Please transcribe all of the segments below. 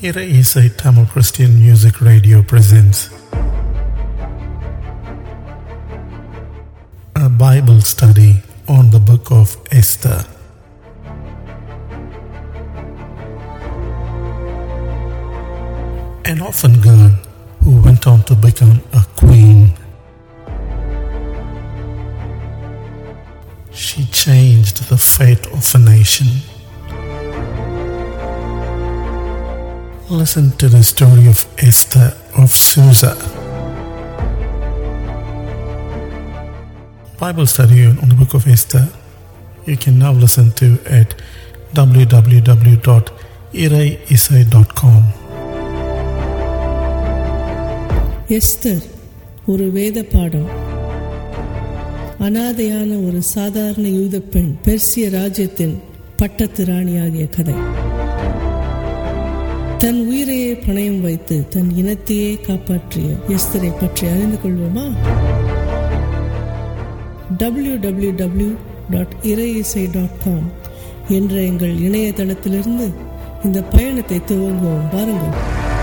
Ira Isai Tamil Christian Music Radio presents a Bible study on the book of Esther. An orphan girl who went on to become a queen. She changed the fate of a nation. Listen to the story of Esther of Susa. Bible study on the book of Esther. You can now listen to at www.iraisai.com. Esther ஒரு வேத பாடம் அனாதையான ஒரு சாதாரண யூத பெண் பெர்சிய ராஜ்யத்தின் பட்டத்து ராணியாகிய கதை தன் உயிரையே பணயம் வைத்து தன் இனத்தையே காப்பாற்றிய எஸ்தரை பற்றி அறிந்து கொள்வோமா டபிள்யூ டபிள்யூ டபிள்யூ டாட் இறையிசை டாட் காம் என்ற எங்கள் இணையதளத்திலிருந்து இந்த பயணத்தை துவங்குவோம் பாருங்கள்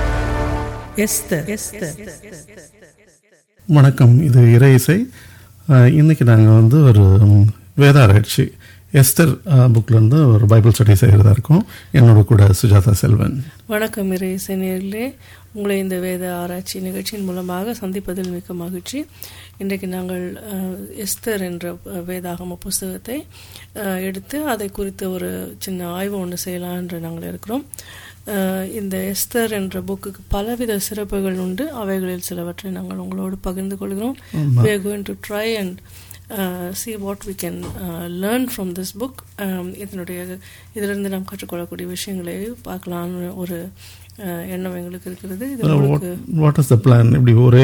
எஸ்தர் எஸ்தர் வணக்கம் இது இறை இசை அஹ், இன்னைக்கு நாங்கள் வந்து ஒரு ம், வேதாராய்ச்சி எஸ்தர் புக்லேருந்து ஒரு பைபிள் ஸ்டடி செய்கிறதா இருக்கோம் என்னோட கூட சுஜாதா செல்வன் வணக்கம் இறைசை நேர்களே உங்களை இந்த வேத ஆராய்ச்சி நிகழ்ச்சியின் மூலமாக சந்திப்பதில் மிக்க மகிழ்ச்சி இன்றைக்கு நாங்கள் அஹ், எஸ்தர் என்ற அஹ், வேதாகம புஸ்தகத்தை அஹ், எடுத்து அதை குறித்து ஒரு சின்ன ஆய்வு ஒன்று செய்யலாம் என்று நாங்கள் இருக்கிறோம் அஹ், இந்த எஸ்தர் என்ற புக்குக்கு பலவித சிறப்புகள் உண்டு அவைகளில் சிலவற்றை நாங்கள் உங்களோடு பகிர்ந்து கொள்கிறோம் we are going to try and uh, see what we can uh, learn from this book um, இதனுடைய இதிலிருந்து நாம் கற்றுக்கொள்ளக்கூடிய விஷயங்களை பார்க்கலாம்னு ஒரு uh, எண்ணம் எங்களுக்கு இருக்கிறது இது உங்களுக்கு வாட் இஸ் த பிளான் இப்படி ஒரே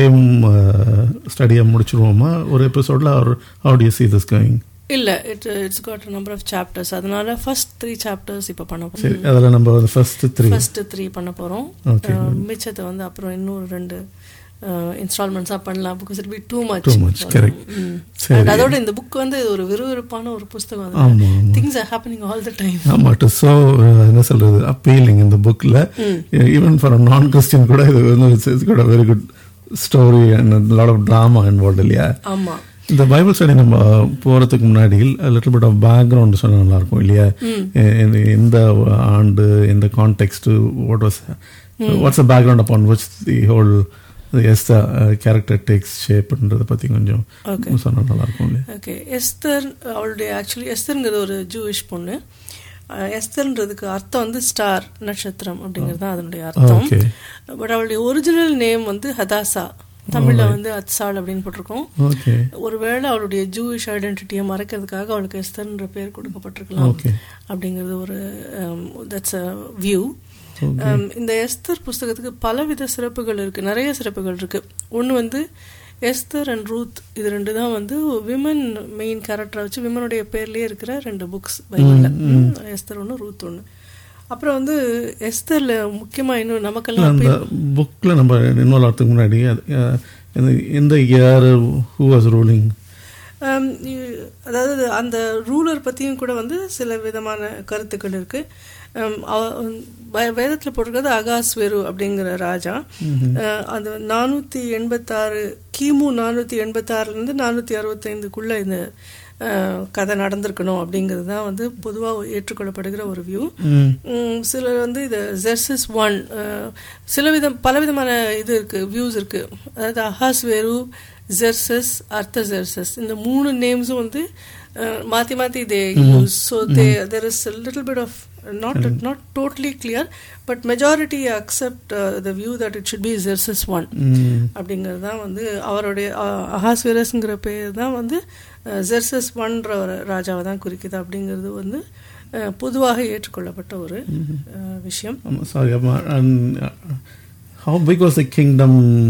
ஸ்டடியை முடிச்சிருவோமா ஒரு எபிசோடில் அவர் how to see this going இல்ல it it's got number of chapters அதனால ஃபர்ஸ்ட் த்ரீ சாப்டர்ஸ் இப்போ பண்ண போறோம் சரி அதில் நம்ம ஃபர்ஸ்ட் த்ரீ ஃபர்ஸ்ட் த்ரீ பண்ண போறோம் Okay, Uh, மிச்சத்தை வந்து அப்புறம் இன்னொரு ரெண்டு இன்ஸ்டால்மெண்ட்ஸாக பண்ணலாம் because it be too much Too much, correct. சரி அதோட இந்த புக் வந்து ஒரு விறுவிறுப்பான ஒரு புஸ்தகம் ஆமாம் ஆமாம் things are happening all the time ஆமா டு ஸோ என்ன சொல்றது அப்பீலிங் இந்த புக்கில் ஈவன் ஃபார் நான் கிறிஸ்டின் கூட இது வந்து இட்ஸ் கூட very good story and lot of drama involve இல்லையா ஆமா இந்த பைபிள் ஸ்டடி நம்ம போகிறதுக்கு முன்னாடி லிட்டில் பிட் ஆஃப் பேக்ரவுண்ட் சொன்னா நல்லா இருக்கும் இல்லையா எ- எ- எந்த ஆண்டு எந்த context what was what's a background upon which the whole is the character takes ஷேப்ன்றதை பற்றி கொஞ்சம் சொன்னா நல்லா இருக்கும் இல்லையா ஓகே எஸ்தர் அவளுடைய ஆக்சுவலி எஸ்தர்ங்கிறது ஒரு ஜூயிஷ் பொண்ணு அஹ், எஸ்தர்ன்றதுக்கு அர்த்தம் வந்து ஸ்டார் நட்சத்திரம் அப்படிங்கிறது தான் அதனுடைய அர்த்தம் ஓகே பட் அவளுடைய ஒரிஜினல் நேம் வந்து ஹதாசா தமிழ்ல வந்து அத்சால் அப்படின்னு போட்டிருக்கோம் ஓகே ஒருவேளை அவளுடைய ஜூயிஷ் ஐடென்டிட்டியை மறைக்கிறதுக்காக அவளுக்கு எஸ்தர்ன்ற பேர் கொடுக்கப்பட்டிருக்கலாம் ஓகே அப்படிங்கிறது ஒரு தட்ஸ் அ வியூ இந்த எஸ்தர் புஸ்தகத்துக்கு பலவித சிறப்புகள் இருக்கு நிறைய சிறப்புகள் இருக்கு ஒன்று வந்து எஸ்தர் அண்ட் ரூத் இது ரெண்டு தான் வந்து விமன் மெயின் கேரக்டரை வச்சு விமனுடைய பேர்லயே இருக்கிற ரெண்டு புக்ஸ் பைபிள்ல எஸ்தர் ஒன்று ரூத் ஒன்று அப்புறம் வந்து எஸ்தர்ல முக்கியமா இன்னும் நமக்கெல்லாம் அந்த புக்கில் நம்ம இன்வால்வ் ஆகிறதுக்கு முன்னாடி அது, அஹ், இந்த- எந்த year who was ruling Um, இ- அதாவது அந்த ரூலர் பற்றியும் கூட வந்து சில விதமான கருத்துக்கள் இருக்கு Um, அவ- வே- வேதத்துல போட்டிருக்கிறது அகாஸ்வேரு அப்படிங்கிற ராஜா Uh, அது நானூற்றி எண்பத்தாறு கிமு நானூற்றி எண்பத்தாறுலேருந்து நானூற்றி அறுபத்தைந்துக்குள்ள இந்த uh, கதை நடந்திருக்கணும் அப்படிங்கிறது தான் வந்து பொதுவாக ஏற்றுக்கொள்ளப்படுகிற ஒரு வியூ ம், சிலர் வந்து இது ஜெர்சஸ் ஒன் சில விதம் பல விதமான இது இருக்கு வியூஸ் இருக்கு அதாவது அஹாஸ் வேரு ஜெர்சஸ் அர்த்த ஜெர்சஸ் இந்த மூணு நேம்ஸும் வந்து அஹ், மாத்தி மாத்தி they use so they there is little bit of not not totally clear but majority accept the view that it should be Xerxes one அப்படிங்கிறது தான் வந்து அவருடைய அஹாஸ்வேரஸ்ங்கிற பேர் தான் வந்து ஜெர்சஸ் ஒன்ற ஒரு ராஜாவை தான் குறிக்குது அப்படிங்கிறது வந்து அஹ், பொதுவாக ஏற்றுக்கொள்ளப்பட்ட ஒரு அஹ், விஷயம் sorry How big was the kingdom?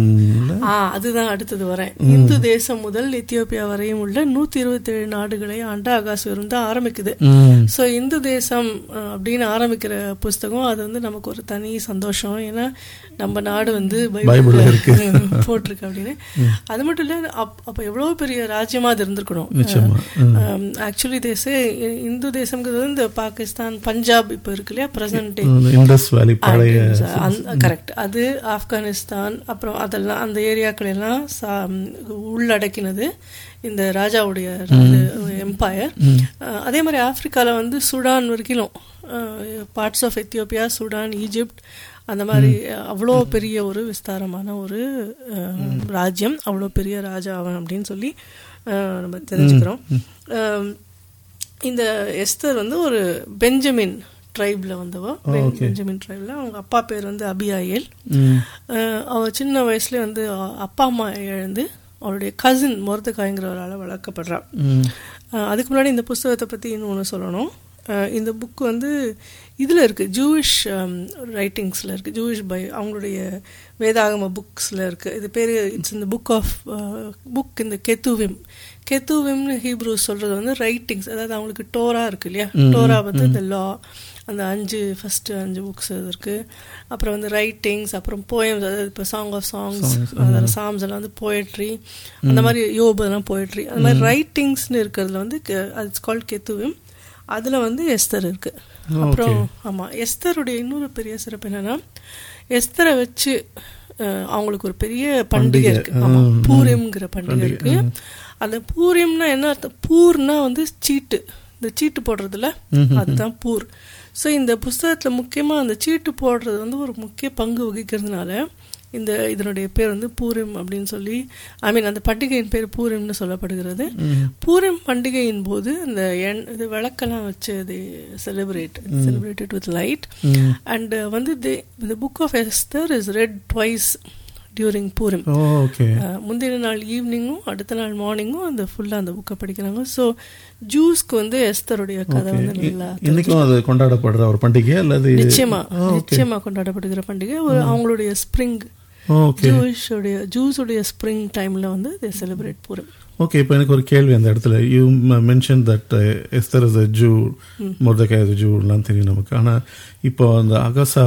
ஆ அதுதான் அடுத்தது வரேன் இந்து தேசம் முதல் எத்தியோப்பியா வரையும் உள்ள நூத்தி இருபத்தி ஏழு நாடுகளை ஆண்ட அகாசுவரம் தான் ஆரம்பிக்குது Mm. ஸோ இந்து தேசம் அஹ், அப்படின்னு ஆரம்பிக்கிற புஸ்தகம் அது வந்து நமக்கு ஒரு தனி சந்தோஷம் ஏன்னா நம்ம நாடு வந்து பைபிள்ல இருக்கு. போட்டிருக்கு அப்படின்னு அது மட்டும் இல்ல அப் அப்போ எவ்வளோ பெரிய ராஜ்யமா அது இருந்திருக்கணும் நிச்சயமா. ஆக்சுவலி தேச இந்து தேசம்ங்கிறது வந்து இந்த பாகிஸ்தான் பஞ்சாப் இப்போ இருக்கு இல்லையா ப்ரெசன்ட் டே இண்டஸ் வேலி பழைய கரெக்ட் அது ஆப்கானிஸ்தான் அப்புறம் அதெல்லாம் அந்த ஏரியாக்கள் எல்லாம் சா- உள்ளடக்கினது இந்த ராஜாவுடைய எம்பையர் அதே மாதிரி ஆப்பிரிக்காவில் வந்து சுடான் வரைக்கும் parts of Ethiopia Sudan Egypt அந்த மாதிரி அவ்வளோ பெரிய ஒரு விஸ்தாரமான ஒரு அஹ், ராஜ்யம் அவ்வளோ பெரிய ராஜா அவன் அப்படின்னு சொல்லி அஹ், நம்ம தெரிஞ்சுக்கிறோம் அஹ், இந்த எஸ்தர் வந்து ஒரு பெஞ்சமின் ட்ரைப்ல வந்தவ பென்- பெஞ்சமின் ட்ரைப்ல அவங்க அப்பா பேர் வந்து அபியாயேல் Mm. அஹ் அவ சின்ன வயசுல வந்து அ- அப்பா அம்மா இழந்து அவளுடைய கசின் மொரத்துக்காய்ங்கிறவரால் வளர்க்கப்படுறா Mm. அஹ் அதுக்கு முன்னாடி இந்த புஸ்தகத்தை பற்றி இன்னொன்று சொல்லணும் அஹ் இந்த புக் வந்து இதில் இருக்குது ஜூவிஷ் ரைட்டிங்ஸில் இருக்குது ஜூவிஷ் பை அவங்களுடைய வேதாகம புக்ஸில் இருக்குது இது பேர் இட்ஸ் இந்த புக் ஆஃப் புக் இந்த கெத்துவிம் கெத்துவிம்னு ஹீப்ரூ சொல்கிறது வந்து ரைட்டிங்ஸ் அதாவது அவங்களுக்கு டோரா இருக்கு இல்லையா டோரா வந்து இந்த லா அந்த அஞ்சு ஃபஸ்ட்டு அஞ்சு புக்ஸ் இது இருக்குது அப்புறம் வந்து ரைட்டிங்ஸ் அப்புறம் போயம்ஸ் அதாவது இப்போ சாங் ஆஃப் சாங்ஸ் அதில் சாங்ஸ் எல்லாம் வந்து போயட்ரி அந்த மாதிரி யோபு அதெல்லாம் போயட்ரி அந்த மாதிரி ரைட்டிங்ஸ்னு இருக்கிறதுல வந்து இட்ஸ் கால்ட் கெத்துவிம் அதில் வந்து எஸ்தர் இருக்கு அப்புறம் ஆமாம் எஸ்தருடைய இன்னொரு பெரிய சிறப்பு என்னன்னா எஸ்தரை வச்சு அஹ், அவங்களுக்கு ஒரு பெரிய பண்டிகை இருக்கு ஆமா பூரிம்ங்கிற பண்டிகை இருக்கு அந்த பூரிம்னா என்ன அர்த்தம் பூர்னா வந்து சீட்டு இந்த சீட்டு போடுறதுல அதுதான் பூர் ஸோ இந்த புஸ்தகத்தில் முக்கியமாக அந்த சீட்டு போடுறது வந்து ஒரு முக்கிய பங்கு வகிக்கிறதுனால இந்த இதனுடைய பேர் வந்து பூரிம் அப்படின்னு சொல்லி ஐ மீன் அந்த பண்டிகையின் பேர் பூரிம்னு சொல்லப்படுகிறது பூரிம் பண்டிகையின் போது இந்த எண் இது விளக்கெல்லாம் வச்சு இது celebrate celebrated with light and வந்து தி இந்த book of Esther is read twice during Purim Oh, okay. அஹ், முந்தின நாள் ஈவினிங்கும் அடுத்த நாள் மார்னிங்கும் அந்த ஃபுல்லாக அந்த புக்கை படிக்கிறாங்க ஸோ ஜூஸ்க்கு வந்து எஸ்தருடைய கதை வந்து நல்லா இன்னைக்கும் அது கொண்டாடப்படுற ஒரு பண்டிகை அல்லது நிச்சயமா நிச்சயமா கொண்டாடப்படுகிற பண்டிகை ஒரு அவங்களுடைய ஸ்ப்ரிங் ஓகே ஜூஸுடைய ஜூஸுடைய ஸ்ப்ரிங் டைம்ல வந்து தே செலிப்ரேட் பூரம் ஓகே இப்போ எனக்கு ஒரு கேள்வி அந்த இடத்துல you mention that Esther is a Jew Mordecai Jew எல்லாம் தெரியும் நமக்கு ஆனா இப்போ அந்த அகசா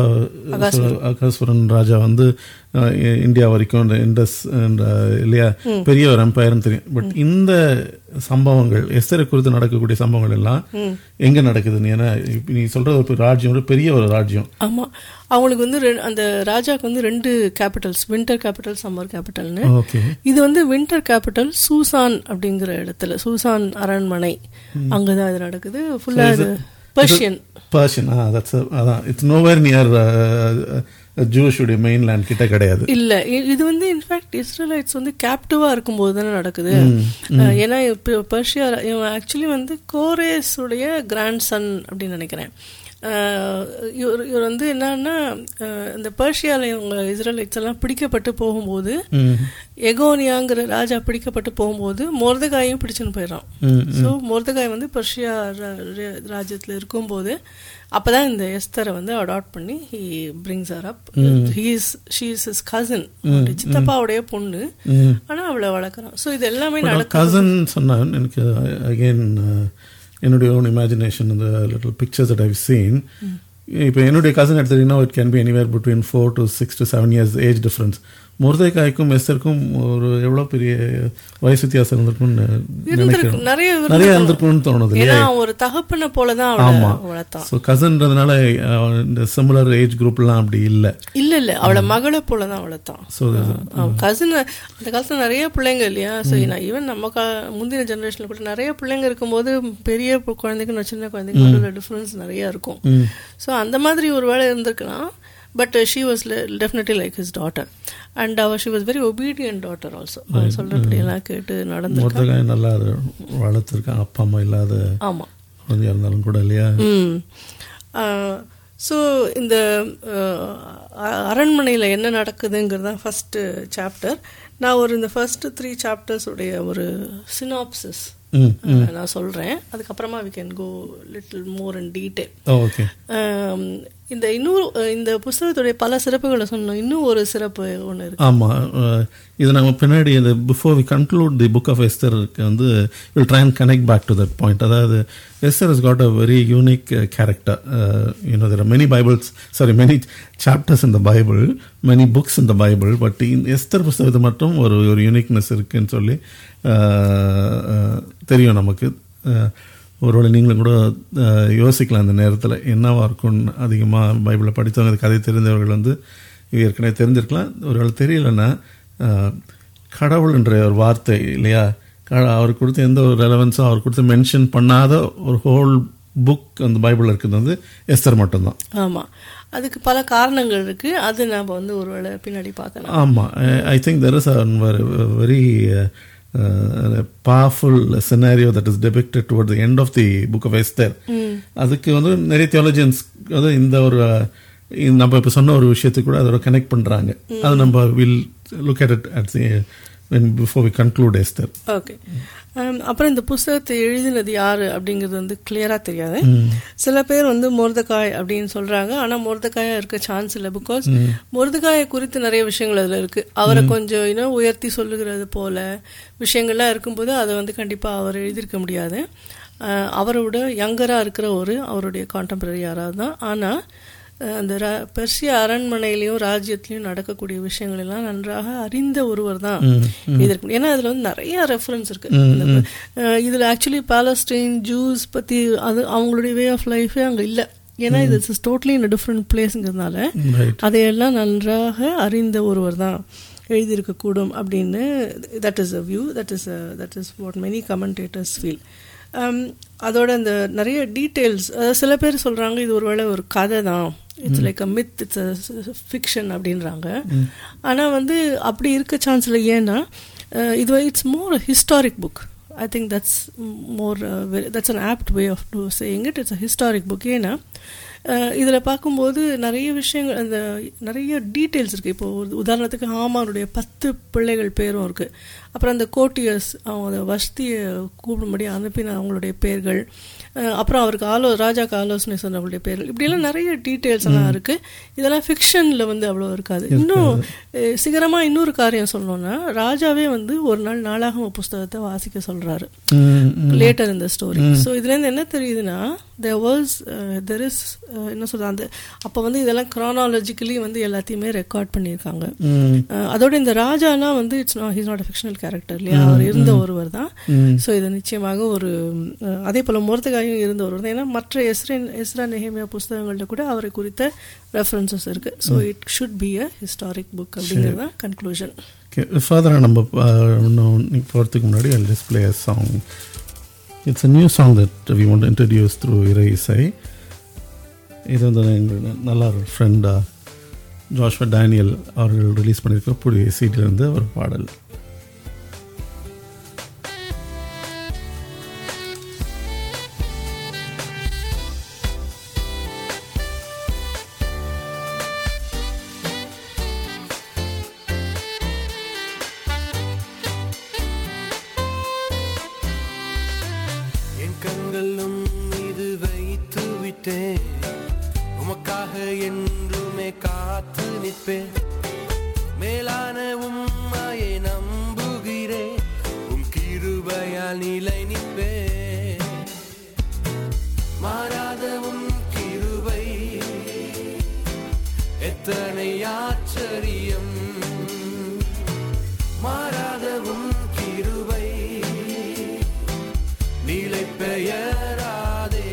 அகாஸ்வரன் ராஜா வந்து அஹ், இ- இந்தியா வரைக்கும் இந்த இண்டஸ் இந்த இல்லையா பெரிய ஒரு எம்பையர்னு தெரியும் பட் இந்த சம்பவங்கள் எஸ்தரை குறித்து நடக்கக்கூடிய சம்பவங்கள் எல்லாம் எங்க நடக்குதுன்னு ஏன்னா இப்ப நீ சொல்றது ஒரு ராஜ்யம் ஒரு பெரிய ஒரு ராஜ்யம் ஆமா அவங்களுக்கு வந்து ரெ- அந்த ராஜாக்கு வந்து ரெண்டு கேபிட்டல்ஸ் வின்டர் கேபிட்டல் சம்மர் கேபிட்டல்னு ஓகே இது வந்து வின்டர் கேபிட்டல் சூசான் அப்படிங்கிற இடத்துல சூசான் அரண்மனை அங்கதான் இது நடக்குது ஃபுல்லா இது பர்ஷியன் பர்ஷன் ஆ தட்ஸ் அதான் இட்ஸ் நோவேர் நியர் ஜூஷுடைய மெயின்லேண்ட் கிட்ட கிடையாது இல்ல இ- இது வந்து இன்ஃபேக்ட் இஸ்ரேலைட்ஸ் வந்து கேப்டிவா இருக்கும்போது தானே நடக்குது அஹ் ஏன்னா இப்போ பர்ஷியா ஆக்சுவலி வந்து கோரேஸ் உடைய கிராண்ட் சன் அப்படின்னு நினைக்கிறேன் அஹ் இவர் இவர் வந்து என்னன்னா அஹ் இந்த பர்ஷியால இவங்க இஸ்ரேலைட்ஸ் எல்லாம் பிடிக்கப்பட்டு போகும்போது ம் எகோனியாங்கிற ராஜா பிடிக்கப்பட்டு போகும்போது மொர்தகாயும் பிடிச்சுன்னு போயிடறான் ம் ஸோ மொர்தகாய் வந்து பர்ஷியா ரா- ரா- ராஜ்யத்துல இருக்கும்போது அப்பதான் இந்த எஸ்தரை வந்து அடாப்ட் பண்ணி he brings her up he's she's is cousin சித்தப்பாவுடைய பொண்ணு ம் ஆனா அவளை வளர்க்குறான் ஸோ இது எல்லாமே நடக்கும் கசன் சொன்னான் எனக்கு அகெயின் என்னுடைய ஓன் இமேஜினேஷன் இந்த little pictures that I've seen இப்போ என்னுடைய கசன் எடுத்துட்டீங்கன்னா it can be anywhere between four to six to seven years age difference முருதைக்காய்க்கும் எஸ்தருக்கும் ஒரு எவ்வளோ பெரிய வயசு வித்தியாசம் இருந்திருக்கும்னு இருந்திருக்கு நினைக்கிறேன் நிறைய நிறைய இருந்திருக்கும். இருந்திருக்கும்னு தோணுது ஏன்னா இல்லையா அவன் ஒரு தகப்பனை போலதான் அவளை ஆமா. வளர்த்தான் ஸோ கசன்றதுனால இந்த சிமிலர் ஏஜ் குரூப்லாம் அப்படி இல்லை இல்ல இல்ல அவளை மகளை போலதான் வளர்த்தான் ஸோ அவன் கசின் அந்த காலத்துல நிறைய பிள்ளைங்க இல்லையா ஸோ நான் ஈவன் நம்ம கா முந்தின ஜெனரேஷன்ல கூட நிறைய பிள்ளைங்க இருக்கும்போது பெரிய பு- குழந்தைக்கும் சின்ன குழந்தைக்கும் நடுவுல டிஃபரன்ஸ் நிறைய இருக்கும் ஸோ அந்த மாதிரி ஒரு வேளை இருந்திருக்கலாம் but she was definitely like his daughter and அவர் she was very obedient daughter also அவன் சொல்றபடியெல்லாம் கேட்டு நடந்து முருதைக்காய் நல்லா அது வளர்த்துருக்கான் அப்பா அம்மா இல்லாத ஆமா குழந்தையா இருந்தாலும் கூட இல்லையா ம் ஸோ இந்த அரண்மனையில் என்ன நடக்குதுங்கிறது தான் ஃபஸ்ட்டு சாப்டர் நான் ஒரு இந்த ஃபர்ஸ்ட் த்ரீ சாப்டர்ஸ் உடைய ஒரு சினாப்சிஸ் ம் நான் சொல்கிறேன் அதுக்கப்புறமா we can go little more in detail okay இந்த இன்னொரு அஹ், இந்த புஸ்தகத்துடைய பல சிறப்புகளை சொன்னோம் இன்னும் ஒரு சிறப்பு ஒன்று இருக்கு ஆமாம் இது நம்ம பின்னாடி இந்த before we conclude the book of எஸ்தருக்கு வந்து will try and connect back to that point அதாவது Esther is got a very unique character you know there many bibles sorry many chapters இந்த பைபிள் மெனி புக்ஸ் இந்த bible but Esther புஸ்தகத்து மட்டும் ஒரு ஒரு uniqueness இருக்குன்னு சொல்லி uh, uh, தெரியும் நமக்கு Uh, ஒருவேளை நீங்களும் கூட அஹ், யோசிக்கலாம் இந்த நேரத்தில் என்னவா இருக்கும்னு அதிகமாக பைபிளை படித்தவங்க இந்த கதை தெரிந்தவர்கள் வந்து இது ஏற்கனவே தெரிஞ்சிருக்கலாம் ஒருவேளை தெரியலன்னா அஹ், கடவுள்ன்ற ஒரு வார்த்தை இல்லையா க- அவர் கொடுத்த எந்த ஒரு ரெலவன்ஸும் அவர் கொடுத்து மென்ஷன் பண்ணாத ஒரு ஹோல் புக் அந்த பைபிளில் இருக்கிறது வந்து எஸ்தர் மட்டும்தான் ஆமா அதுக்கு பல காரணங்கள் இருக்கு அது நாம வந்து ஒருவேளை பின்னாடி பார்க்கலாம் ஆமாம் I think there is a very powerful scenario that is depicted toward the end of the book of Esther அதுக்கு வந்து நிறைய தியாலஜியன்ஸ் வந்து இந்த ஒரு uh, இந்த நம்ம இப்போ சொன்ன ஒரு விஷயத்துக்கு கூட அதோட கனெக்ட் பண்ணுறாங்க அது நம்ம will look at it at when before we conclude Esther okay அப்புறம் இந்த புஸ்தகத்தை எழுதினது யாரு அப்படிங்கிறது வந்து கிளியரா தெரியாது சில பேர் வந்து மொர்தக்காய் அப்படின்னு சொல்றாங்க ஆனா மொர்தக்காயா இருக்க சான்ஸ் இல்லை பிகாஸ் மொர்தக்காயை குறித்து நிறைய விஷயங்கள் அதுல இருக்கு அவரை கொஞ்சம் இன்னும் உயர்த்தி சொல்லுகிறது போல விஷயங்கள்லாம் இருக்கும்போது அதை வந்து கண்டிப்பா அவர் எழுதியிருக்க முடியாது அஹ், அவரோட யங்கரா இருக்கிற ஒரு அவருடைய கான்டெம்பரரி யாராவது தான் ஆனா அஹ், அந்த ர- பெர்சிய அரண்மனையிலையும் ராஜ்யத்திலையும் நடக்கக்கூடிய விஷயங்கள் எல்லாம் நன்றாக அறிந்த ஒருவர் தான் எழுதியிருக்க ஏன்னா அதுல வந்து நிறைய ரெஃபரன்ஸ் இருக்கு இந்த, அஹ், இதுல ஆக்சுவலி பாலஸ்டைன் ஜூஸ் பத்தி அது அவங்களுடைய வே ஆஃப் லைஃபே அங்க இல்ல ஏன்னா இது இஸ் டோட்டலி இன் டிஃப்ரெண்ட் பிளேஸ்ங்கிறதுனால ரைட் அதையெல்லாம் நன்றாக அறிந்த ஒருவர் தான் எழுதியிருக்கக்கூடும் அப்படின்னு that is a view that is that is what many commentators feel அதோட அந்த நிறைய டீட்டெயில்ஸ் சில பேர் சொல்கிறாங்க இது ஒருவேளை ஒரு கதை தான் it's like a myth it's fiction அப்படின்றாங்க ஆனால் வந்து அப்படி இருக்க சான்ஸ் இல்லை ஏன்னா அஹ், இது it's more historic book I think that's more that's an apt way of to saying it it's a historic book ஏன்னா இதில் பார்க்கும்போது நிறைய விஷயங்கள் அந்த நிறைய டீட்டெயில்ஸ் இருக்குது இப்போ ஒரு உதாரணத்துக்கு ஹாமானுடைய பத்து பிள்ளைகள் பேரும் இருக்குது அப்புறம் அந்த கோட்டியர்ஸ் அவங்க அந்த வஸ்தியை கூப்பிடும்படி அனுப்பின அவங்களுடைய பேர்கள் அஹ் அப்புறம் அவருக்கு ஆலோ ராஜாக்கு ஆலோசனை சொன்னவங்களுடைய பேர்கள் இப்படியெல்லாம் நிறைய டீட்டெயில்ஸ் எல்லாம் இருக்குது இதெல்லாம் ஃபிக்ஷனில் வந்து அவ்வளோ இருக்காது இன்னும் அஹ் சிகரமா இன்னொரு காரியம் சொல்லணும்னா ராஜாவே வந்து ஒரு நாள் நாளாகம புஸ்தகத்தை வாசிக்க சொல்றாரு லேட்டர் இந்த ஸ்டோரி ஸோ இதுலேருந்து என்ன தெரியுதுன்னா தேர் வாஸ் தெர் இஸ் என்ன சொல்றது அந்த அப்போ வந்து இதெல்லாம் க்ரானாலஜிக்கலி வந்து எல்லாத்தையுமே ரெக்கார்ட் பண்ணியிருக்காங்க அஹ் அதோட இந்த ராஜாலாம் வந்து it's not he's not fictional character இல்லையா அவர் இருந்த ஒருவர் தான் ஸோ இது நிச்சயமாக ஒரு அஹ், அதே போல முரத்துக்காயும் இருந்த ஒருவர் தான் ஏன்னா மற்ற எஸ்ரேன் எஸ்ரா நெஹேமியா புஸ்தகங்கள்ல கூட அவரை குறித்த ரெஃபரன்சஸ் இருக்கு so it should be a historic book அப்படிங்கிறது தான் கன்க்ளூஷன் ஓகே ஃபர்தராக நம்ம uh, இன்னும் போகிறதுக்கு முன்னாடி I display a song it's a new song that we want introduce through இறை இசை இது வந்து எங்கள் நல்ல ஒரு ஃப்ரெண்டாக ஜாஷ்வா டேனியல் அவர்கள் ரிலீஸ் பண்ணியிருக்க புதிய சீட்டிலிருந்து ஒரு பாடல் என் கண்களும் இது வைத்து விட்டேன் உமக்காக என்றுமே காத்து நிற்பேன் மேலான உம்மாயை நம்புகிறேன் உம் கிருபையால் நிலை நிற்பேன் மாறாத உம் கிருபை எத்தனை ஆச்சரியம் மாறாத உம் கிருபை நிலை பெயராதே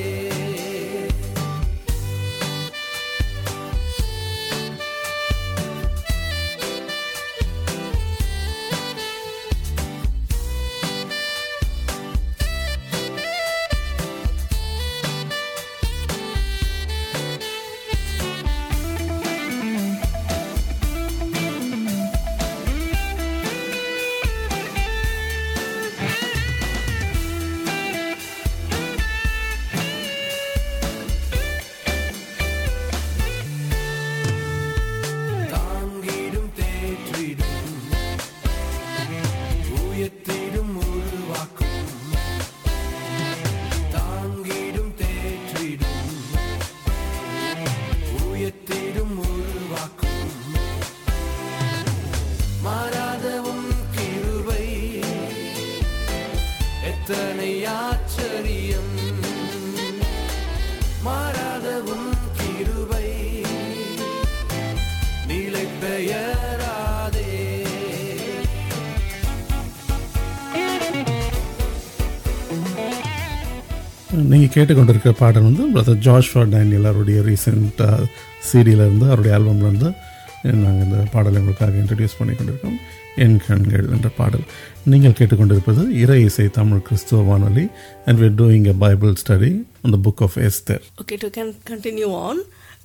நீங்கள் கேட்டுக்கொண்டிருக்கிற பாடல் வந்து பிரதர் ஜாஷ்வா டேனியல் அவருடைய ரீசெண்ட் சிடியில இருந்து அவருடைய ஆல்பம்ல இருந்து நாங்கள் இந்த பாடலை உங்களுக்காக இன்ட்ரடியூஸ் பண்ணி கொண்டிருக்கோம் என் கண்கள் என்ற பாடல் நீங்கள் கேட்டுக்கொண்டிருப்பது இறை இசை தமிழ் கிறிஸ்துவ வானொலி and we're doing a Bible study on the book of Esther okay to can continue on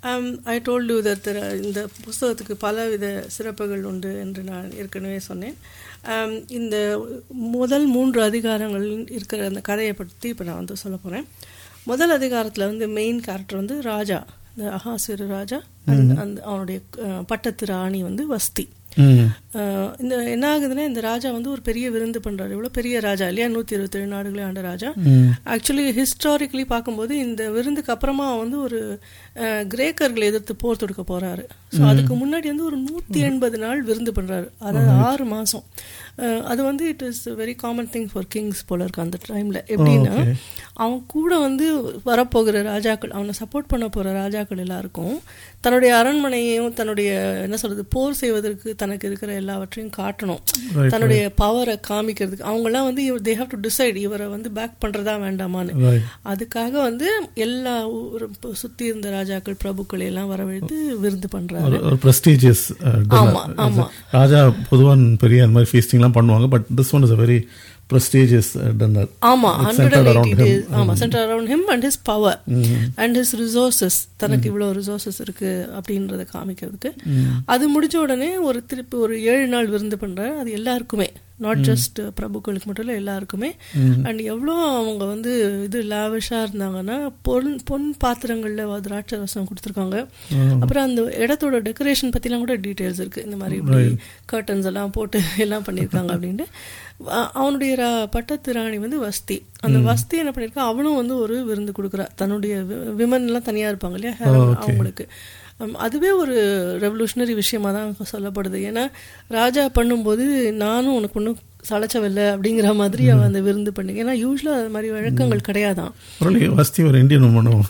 I told you that இந்த புஸ்தகத்துக்கு பலவித சிறப்புகள் உண்டு என்று நான் ஏற்கனவே சொன்னேன் Um, இந்த முதல் மூன்று அதிகாரங்கள் இருக்கிற அந்த கதையை பற்றி இப்போ நான் வந்து சொல்ல போகிறேன் முதல் அதிகாரத்தில் வந்து மெயின் கேரக்டர் வந்து ராஜா இந்த அகாசுர ராஜா அந்த அந்த அவனுடைய அஹ், பட்டத்து ராணி வந்து வஸ்தி ம் அஹ் இந்த என்ன ஆகுதுன்னா இந்த ராஜா வந்து ஒரு பெரிய விருந்து பண்றாரு இவ்வளோ பெரிய ராஜா இல்லையா நூற்றி இருபத்தேழு நாடுகளே ஆண்ட ராஜா ம் ஆக்சுவலி ஹிஸ்டாரிக்கலி பார்க்கும்போது இந்த விருந்துக்கு அப்புறமா வந்து ஒரு அஹ், கிரேக்கர்களை எதிர்த்து போர் தொடுக்க போறாரு ஸோ அதுக்கு முன்னாடி வந்து ஒரு நூற்றி எண்பது நாள் விருந்து பண்றாரு அதாவது ஆறு மாசம் அஹ், அது வந்து it is very common thing for kings போல இருக்கு அந்த டைம்ல எப்படின்னா Okay. அவன் கூட வந்து வரப்போகிற ராஜாக்கள் அவனை சப்போர்ட் பண்ண போற ராஜாக்கள் எல்லாருக்கும் தன்னுடைய அரண்மனையையும் தன்னுடைய என்ன சொல்றது போர் செய்வதற்கு தனக்கு இருக்கிற எல்லாவற்றையும் காட்டணும் Right, தன்னுடைய பவரை காமிக்கிறதுக்கு அவங்கெல்லாம் வந்து தே ஹாவ் டு டிசைட் இவரை வந்து பேக் பண்றதா வேண்டாமான்னு ரைட் அதுக்காக வந்து எல்லா ஊர் சுத்தி இருந்த ராஜாக்கள் பிரபுக்களை எல்லாம் வரவழைத்து விருந்து பண்றாரு ஒரு ஒரு ப்ரெஸ்டீஜியஸ் ஆமா, ஆமா. ராஜா பொதுவாக பெரிய அந்த மாதிரி ஃபீஸ்டிங்லாம் பண்ணுவாங்க but this one is a very prestigious dinner ஆமா It's hundred centered and around eighty him. Days ஆமா center around him and his power and his resources தனக்கு இவ்வளோ ரிசோர்சஸ் இருக்கு அப்படின்றத காமிக்கிறதுக்கு அது முடிஞ்ச உடனே ஒரு திருப்பி ஒரு ஏழு நாள் விருந்து பண்றாரு அது எல்லாருக்குமே நாட் ஜஸ்ட் பிரபுக்களுக்கு மட்டும் இல்லை எல்லாருக்குமே அண்ட் எவ்வளோ அவங்க வந்து இது லாவிஷாக இருந்தாங்கன்னா பொன் பொன் பாத்திரங்களில் திராட்சை ரசம் கொடுத்துருக்காங்க அப்புறம் அந்த இடத்தோட டெக்கரேஷன் பற்றிலாம் கூட டீட்டெயில்ஸ் இருக்குது இந்த மாதிரி இப்படி கர்டன்ஸ் எல்லாம் போட்டு எல்லாம் பண்ணியிருக்காங்க அப்படின்ட்டு அ- அவனுடைய ரா- பட்டத்து ராணி வந்து வஸ்தி அந்த வஸ்தி என்ன பண்ணியிருக்கா அவளும் வந்து ஒரு விருந்து கொடுக்குறா தன்னுடைய விமன் எல்லாம் தனியாக இருப்பாங்க இல்லையா harem, அவங்களுக்கு Um, அதுவே ஒரு ரெவல்யூஷனரி விஷயமா தான் சொல்லப்படுது ஏன்னா ராஜா பண்ணும்போது நானும் உனக்கு ஒன்றும் சளைச்சவில்லை அப்படிங்கிற மாதிரி அவ அந்த விருந்து பண்ணி ஏன்னா யூஸ்வலாக அது மாதிரி வழக்கங்கள் கிடையாதான் ஒரு வஸ்தி ஒரு இந்தியன் உமனும்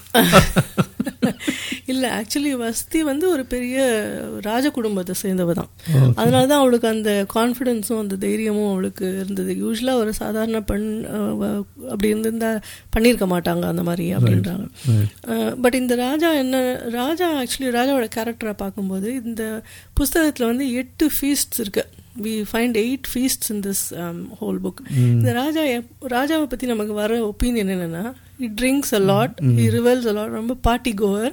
இல்ல ஆக்சுவலி வஸ்தி வந்து ஒரு பெரிய ராஜ குடும்பத்தை சேர்ந்தவ தான் அதனால தான் அவளுக்கு அந்த கான்ஃபிடென்ஸும் அந்த தைரியமும் அவளுக்கு இருந்தது யூஸ்வலா ஒரு சாதாரண பெண் அஹ், வ- அப்படி இருந்திருந்தா பண்ணியிருக்க மாட்டாங்க அந்த மாதிரி அப்படின்றாங்க பட் இந்த ராஜா என்ன ராஜா ஆக்சுவலி ராஜாவோட கேரக்டரை பார்க்கும்போது இந்த புஸ்தகத்துல வந்து எட்டு ஃபீஸ்ட்ஸ் இருக்கு we find eight feasts in this whole book இந்த ராஜா எப்- ராஜாவை பத்தி நமக்கு வர ஒப்பீனியன் என்னன்னா he drinks a lot he revels a lot ரொம்ப பார்ட்டி கோவர்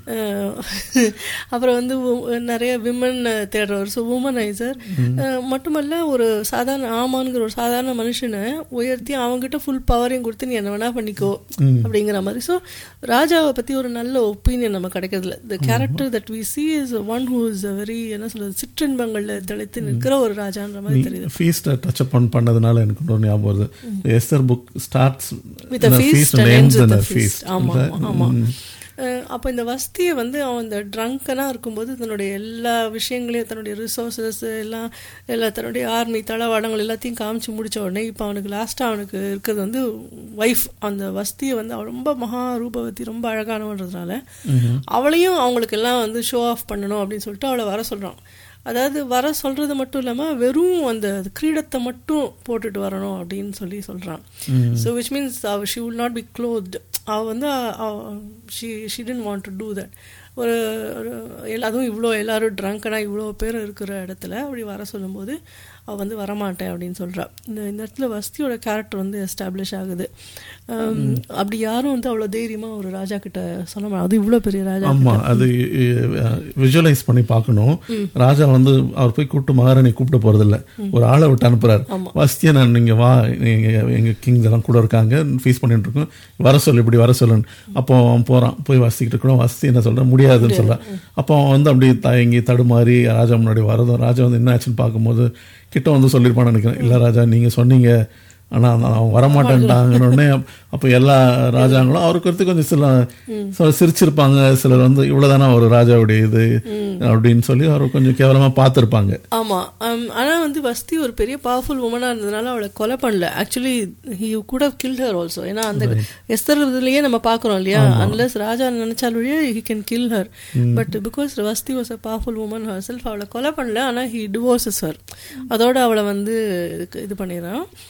அப்புறம் வந்து wo- நிறைய விமன் தேடுறவர் ஸோ உமனைசர் மட்டுமல்ல ஒரு சாதாரண ஆமான்கிற ஒரு சாதாரண மனுஷனை உயர்த்தி அவங்ககிட்ட ஃபுல் பவரையும் கொடுத்து நீ என்ன வேணா பண்ணிக்கோ அப்படிங்கிற மாதிரி ஸோ ராஜாவை பத்தி ஒரு நல்ல ஒப்பீனியன் நம்ம கிடைக்கிறதுல the character that we see is one who is very என்ன சொல்றது சிற்றின்பங்கள்ல திளைத்து நிற்கிற ஒரு ராஜான்ற மாதிரி தெரியுது ஃபீஸ்ட்டை டச் அப் பண்ணதுனால எனக்கு இன்னொரு ஞாபகம் வருது Esther book starts With a feast and ends with a feast. ஆமா, ஆமா. அஹ் அப்போ இந்த வஸ்தியை வந்து அவன் இந்த ட்ரங்கனாக இருக்கும்போது தன்னுடைய எல்லா விஷயங்களையும் தன்னுடைய ரிசோர்ஸஸ் எல்லாம் எல்லா தன்னுடைய ஆர்மி தளவாடங்கள் எல்லாத்தையும் காமிச்சு முடிச்ச உடனே இப்போ அவனுக்கு லாஸ்ட்டாக அவனுக்கு இருக்கிறது வந்து ஒய்ஃப் அந்த வஸ்தியை வந்து அவள் ரொம்ப மகா ரூபவதி ரொம்ப அழகானவன்றதுனால அவளையும் அவங்களுக்கு எல்லாம் வந்து ஷோ ஆஃப் பண்ணணும் அப்படின்னு சொல்லிட்டு அவளை வர சொல்கிறான் அதாவது வர சொல்றது மட்டும் இல்லாமல் வெறும் அந்த கிரீடத்தை மட்டும் போட்டுட்டு வரணும் அப்படின்னு சொல்லி சொல்கிறான் ஸோ விச் மீன்ஸ் அவ she will not be clothed அவ வந்து she she didn't want to do that ஒரு ஒரு எல்லா- அதுவும் இவ்வளோ எல்லாரும் ட்ரங்கனாக இவ்வளோ பேர் இருக்கிற இடத்துல அப்படி வர சொல்லும்போது அவள் வந்து வரமாட்டேன் அப்படின்னு சொல்றா இந்த இந்த இடத்துல வஸ்தியோட கேரக்டர் வந்து எஸ்டாப்ளிஷ் ஆகுது Um, அப்படி யாரும் வந்து அவ்வளோ தைரியமாக ஒரு ராஜா கிட்ட சொல்ல மாட்டாங்க அது இவ்வளோ பெரிய ராஜா ஆமா அது விஷுவலைஸ் பண்ணி பார்க்கணும் ராஜா வந்து அவர் போய் கூப்பிட்டு மகாராணி கூப்பிட்டு போறதில்ல ஒரு ஆளை விட்டு அனுப்புறாரு வஸ்தியை நான் நீங்க வா நீங்க எங்க கிங்ஸ் எல்லாம் கூட இருக்காங்க ஃபீஸ் பண்ணிட்டு இருக்கோம் வர சொல்லு இப்படி வர சொல்லுன்னு அப்போ அவன் போறான் போய் வஸ்திக்கிட்டு கூட வஸ்தி என்ன சொல்றான் முடியாதுன்னு சொல்றான் அப்போ அவன் வந்து அப்படி தயங்கி தடுமாறி ராஜா முன்னாடி வரதும் ராஜா வந்து என்ன ஆச்சுன்னு பார்க்கும்போது கிட்ட வந்து சொல்லியிருப்பான்னு நினைக்கிறேன் இல்ல ராஜா நீங்க சொன்னீங்க ஆனா அவன் வரமாட்டேன்ட்டாங்கன்னு அப்போ எல்லா ராஜாங்களும் அவருக்கு வந்து கொஞ்சம் சில சில சிரிச்சிருப்பாங்க சிலர் வந்து இவ்வளவுதானா ஒரு ராஜாவுடைய இது அப்படின்னு சொல்லி அவர் கொஞ்சம் கேவலமா பார்த்திருப்பாங்க ஆமா um, ஆனா வந்து வஸ்தி ஒரு பெரிய பவர்ஃபுல் உமனா இருந்ததுனால அவளை கொலை பண்ணல ஆக்சுவலி ஹி கூட கில் ஹர் ஆல்சோ ஏன்னா அந்த எஸ்தர் இதுலயே நம்ம பாக்குறோம் இல்லையா அன்லஸ் ராஜா நினைச்சாலுடைய he can kill her but because Vashti was a powerful woman herself அவளை கொலை பண்ணல ஆனா ஹி டிவோர்சஸ் ஹர் அதோட அவளை வந்து இதுக்கு இது பண்ணிடுறான் அஹ்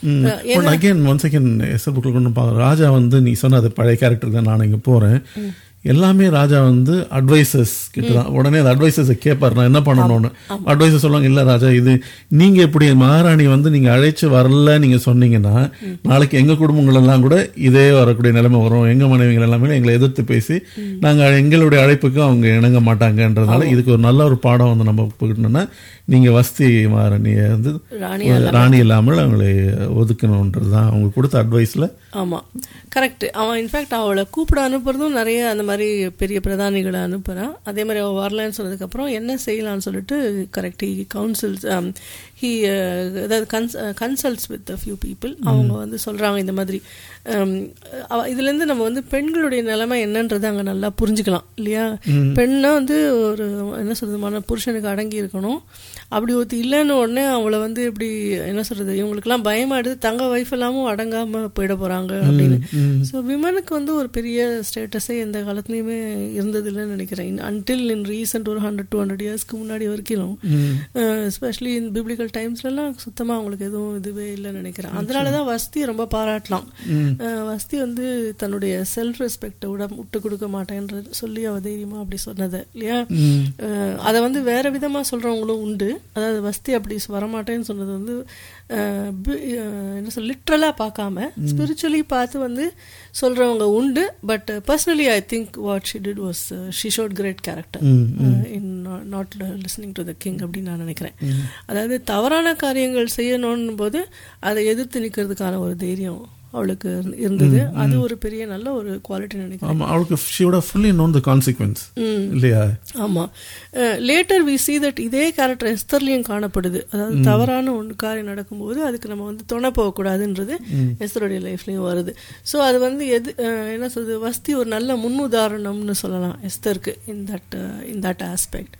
பட் அகைன் ஒன் செகண்ட் எஸ்எல் புக்கில் கொண்டு பார்க்க ராஜா வந்து நீ சொன்ன அது பழைய கேரக்டர் தான் நான் இங்கே போகிறேன் எல்லாமே ராஜா வந்து அட்வைசஸ் கிட்ட தான் உடனே அந்த அட்வைசஸை கேட்பார் நான் என்ன பண்ணணும்னு அட்வைசஸ் சொல்லுவாங்க இல்லை ராஜா இது நீங்கள் இப்படி மகாராணி வந்து நீங்கள் அழைச்சு வரல நீங்கள் சொன்னீங்கன்னா நாளைக்கு எங்கள் குடும்பங்கள் எல்லாம் கூட இதே வரக்கூடிய நிலைமை வரும் எங்கள் மனைவிகள் எல்லாமே எங்களை எதிர்த்து பேசி நாங்கள் எங்களுடைய அழைப்புக்கு அவங்க இணங்க மாட்டாங்கன்றதுனால இதுக்கு ஒரு நல்ல ஒரு பாடம் வந்து நம்ம போயிட்டோம்னா நீங்கள் வஸ்தி மகாராணியை வந்து ராணி ராணி இல்லாமல் அவங்களை ஒதுக்கணுன்றது தான் அவங்க கொடுத்த அட்வைஸில் ஆமாம் கரெக்ட் அவன் இன்ஃபேக்ட் அவளை கூப்பிட அனுப்புறதும் நிறைய அந்த மாதிரி பெரிய பிரதானிகளை அனுப்புகிறான் அதே மாதிரி அவள் வரலன்னு சொன்னதுக்கப்புறம் என்ன செய்யலாம்னு சொல்லிட்டு கரெக்ட் ஹி கவுன்சில்ஸ் ஹி அதாவது கன்ஸ் கன்சல்ட்ஸ் வித் ஃபியூ பீப்புள் அவங்க வந்து சொல்கிறாங்க இந்த மாதிரி um, அவ- இதுலேருந்து நம்ம வந்து பெண்களுடைய நிலைமை என்னன்றதை அங்கே நல்லா புரிஞ்சுக்கலாம் இல்லையா பெண்ணா வந்து ஒரு என்ன சொல்றது மன புருஷனுக்கு அடங்கி இருக்கணும் அப்படி ஒருத்தி இல்லைன்னு உடனே அவளை வந்து இப்படி என்ன சொல்றது இவங்களுக்குலாம் பயமாயிடுது தங்க வைஃப் எல்லாமும் அடங்காம போயிட போறாங்க அப்படின்னு ஸோ விமனுக்கு வந்து ஒரு பெரிய ஸ்டேட்டஸே எந்த காலத்துலையுமே இருந்ததில்லைன்னு நினைக்கிறேன் அன்டில் இன் ரீசெண்ட் ஒரு ஹண்ட்ரட் டூ ஹண்ட்ரட் இயர்ஸ்க்கு முன்னாடி வரைக்கும் எஸ்பெஷலி இன் பிப்ளிக்கல் டைம்ஸ்லலாம் சுத்தமாக அவங்களுக்கு எதுவும் இதுவே இல்லைன்னு நினைக்கிறேன் அதனால தான் வஸ்தி ரொம்ப பாராட்டலாம் அஹ் வஸ்தி வந்து தன்னுடைய செல்ஃப் ரெஸ்பெக்டை விட விட்டு கொடுக்க மாட்டேன்றது சொல்லி அவ தைரியமா அப்படி சொன்னது இல்லையா அஹ் அதை வந்து வேற விதமா சொல்றவங்களும் உண்டு அதாவது வஸ்தி அப்படி வரமாட்டேன்னு சொன்னது வந்து அஹ் பி- அஹ் என்ன சொல் லிட்ரலாக பார்க்காம ஸ்பிரிச்சுவலி பார்த்து வந்து சொல்றவங்க உண்டு but personally I think what she did was she showed great character in not listening to the king அப்படின்னு நான் நினைக்கிறேன் அதாவது தவறான காரியங்கள் செய்யணும் போது அதை எதிர்த்து நிற்கிறதுக்கான ஒரு தைரியம் அவளுக்கு இருந்து- இருந்தது அது ஒரு பெரிய நல்ல ஒரு குவாலிட்டி நினைக்கிறேன் ஆமாம் அவளுக்கு ஷியோட ஃபுல்லி நோன் த கான்சிக்வன்ஸ் இல்லையா ஆமாம் லேட்டர் வி see தட் இதே கேரக்டர் எஸ்தர்லையும் காணப்படுது அதாவது தவறான ஒன்று காரியம் நடக்கும்போது அதுக்கு நம்ம வந்து துணை போகக்கூடாதுன்றது எஸ்தருடைய லைஃப்லையும் வருது ஸோ அது வந்து எது அஹ், என்ன சொல்றது வஸ்தி ஒரு நல்ல முன்னுதாரணம்னு சொல்லலாம் எஸ்தருக்கு in that in that aspect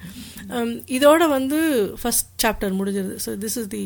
இதோட வந்து ஃபர்ஸ்ட் சாப்டர் முடிஞ்சிருது ஸோ திஸ் இஸ் தி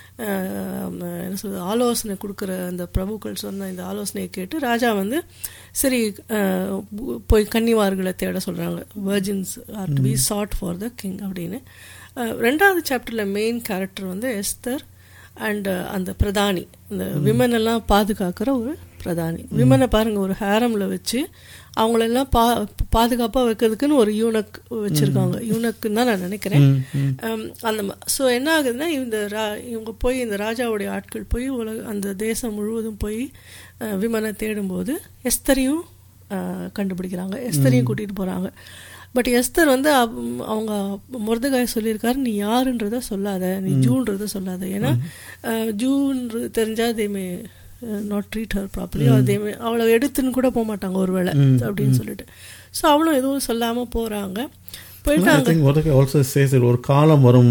என்ன சொல்றது ஆலோசனை கொடுக்குற அந்த பிரபுக்கள் சொன்ன இந்த ஆலோசனையை கேட்டு ராஜா வந்து சரி அஹ், போய் கன்னிவார்களை தேட சொல்கிறாங்க virgins are to be sought for the king அப்படின்னு அஹ், ரெண்டாவது சாப்டரில் மெயின் கேரக்டர் வந்து எஸ்தர் அண்ட் அந்த பிரதானி இந்த விமன் எல்லாம் பாதுகாக்கிற ஒரு பிரதானி விமனை பாருங்க ஒரு ஹேரமில் வச்சு அவங்களெல்லாம் பா பாதுகாப்பாக வைக்கிறதுக்குன்னு ஒரு யூனக் வச்சுருக்காங்க யூனக்குன்னு தான் நான் நினைக்கிறேன் Um, அந்த ஸோ என்ன ஆகுதுன்னா இந்த ரா இவங்க போய் இந்த ராஜாவுடைய ஆட்கள் போய் உலக அந்த தேசம் முழுவதும் போய் அஹ், விமனை தேடும்போது எஸ்தரையும் அஹ், கண்டுபிடிக்கிறாங்க எஸ்தரையும் கூட்டிகிட்டு போகிறாங்க பட் எஸ்தர் வந்து அவ- அவங்க முருதகாய் சொல்லியிருக்காரு நீ யாருன்றத சொல்லாத நீ ஜூன்றத சொல்லாத ஏன்னா அஹ், ஜூன்றது தெரிஞ்சா they may not treat her properly அதேமே அவளை எடுத்துன்னு கூட போக மாட்டாங்க ஒருவேளை அப்படின்னு சொல்லிட்டு ஸோ அவளும் எதுவும் சொல்லாமல் போகிறாங்க போயிட்டு I think what also says ஒரு காலம் வரும்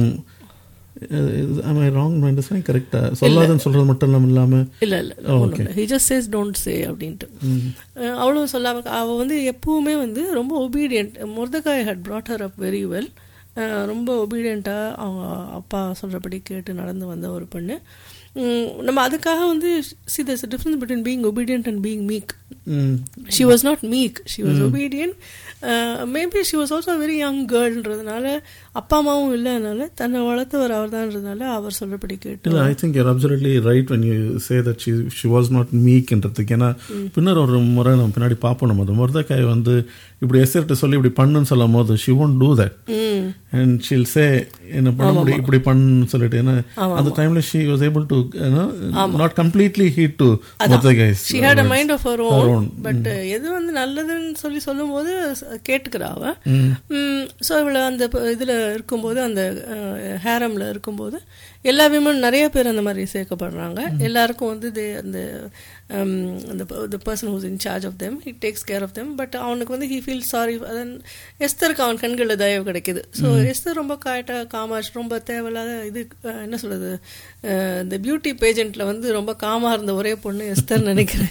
am I wrong அண்டர்ஸ்டாண்ட் கரெக்டா சொல்லாதன்னு சொல்றது மட்டும் இல்லாம இல்லாம இல்ல இல்ல ஒன்றும் இல்லை he just says don't say அப்படின்ட்டு அஹ் அவளும் சொல்லாம அவள் வந்து எப்பவுமே வந்து ரொம்ப obedient Mordecai had brought her up very well ரொம்ப ஒபீடியண்ட்டாக அவங்க அப்பா சொல்கிறபடி கேட்டு நடந்து வந்த ஒரு பெண்ணு உம், நம்ம அதுக்காக வந்து see there's a difference between being obedient and being meek she was not meek she was obedient uh, maybe she was also a very young girlன்றதுனால அப்பா அம்மாவும் இல்லைனால தன்னை வளர்த்தவர் அவர் தான்றதுனால அவர் சொல்றபடி கேட்டு இல்ல I think you're absolutely right when you say that she she was not meekன்றதுக்கு ஏன்னா பின்னர் ஒரு முறை நம்ம பின்னாடி பார்ப்போம் நம்ம அது முருதக்காய் வந்து இப்படி எஸ்எர்ட்டு சொல்லி இப்படி பண்ணுன்னு சொல்லும் போது ஷி won't do that ம் and she'll say என்ன பண்ண முடியும் இப்படி பண்ணுன்னு சொல்லிட்டு ஏன்னா அந்த டைம்ல she was able to you know, not completely heed to முருதக்காய்'s she had a mind of her her own own. But எது வந்து நல்லதுன்னு சொல்லி சொல்லும்போது ச- கேட்டுக்கிறா அவ ஸோ இவளை அந்த ப- இதுல இருக்கும்போது அந்த ஹேரம்ல இருக்கும்போது எல்லா விமன் நிறைய பேர் அந்த மாதிரி சேர்க்கப்படுறாங்க எல்லாருக்கும் வந்து they- அந்த um, அந்த the person who's in charge of them he takes care of them but அவனுக்கு வந்து ஹி ஃபீல் சாரி அதன் எஸ்தருக்கு அவன் கண்களில் தயவு கிடைக்குது ஸோ எஸ்தர் ரொம்ப காய்ட்டா காமாஷ் ரொம்ப தேவையில்லாத இது அஹ், என்ன சொல்றது அஹ், இந்த பியூட்டி பேஜெண்ட்ல வந்து ரொம்ப காமா இருந்த ஒரே பொண்ணு எஸ்தர் நினைக்கிறேன்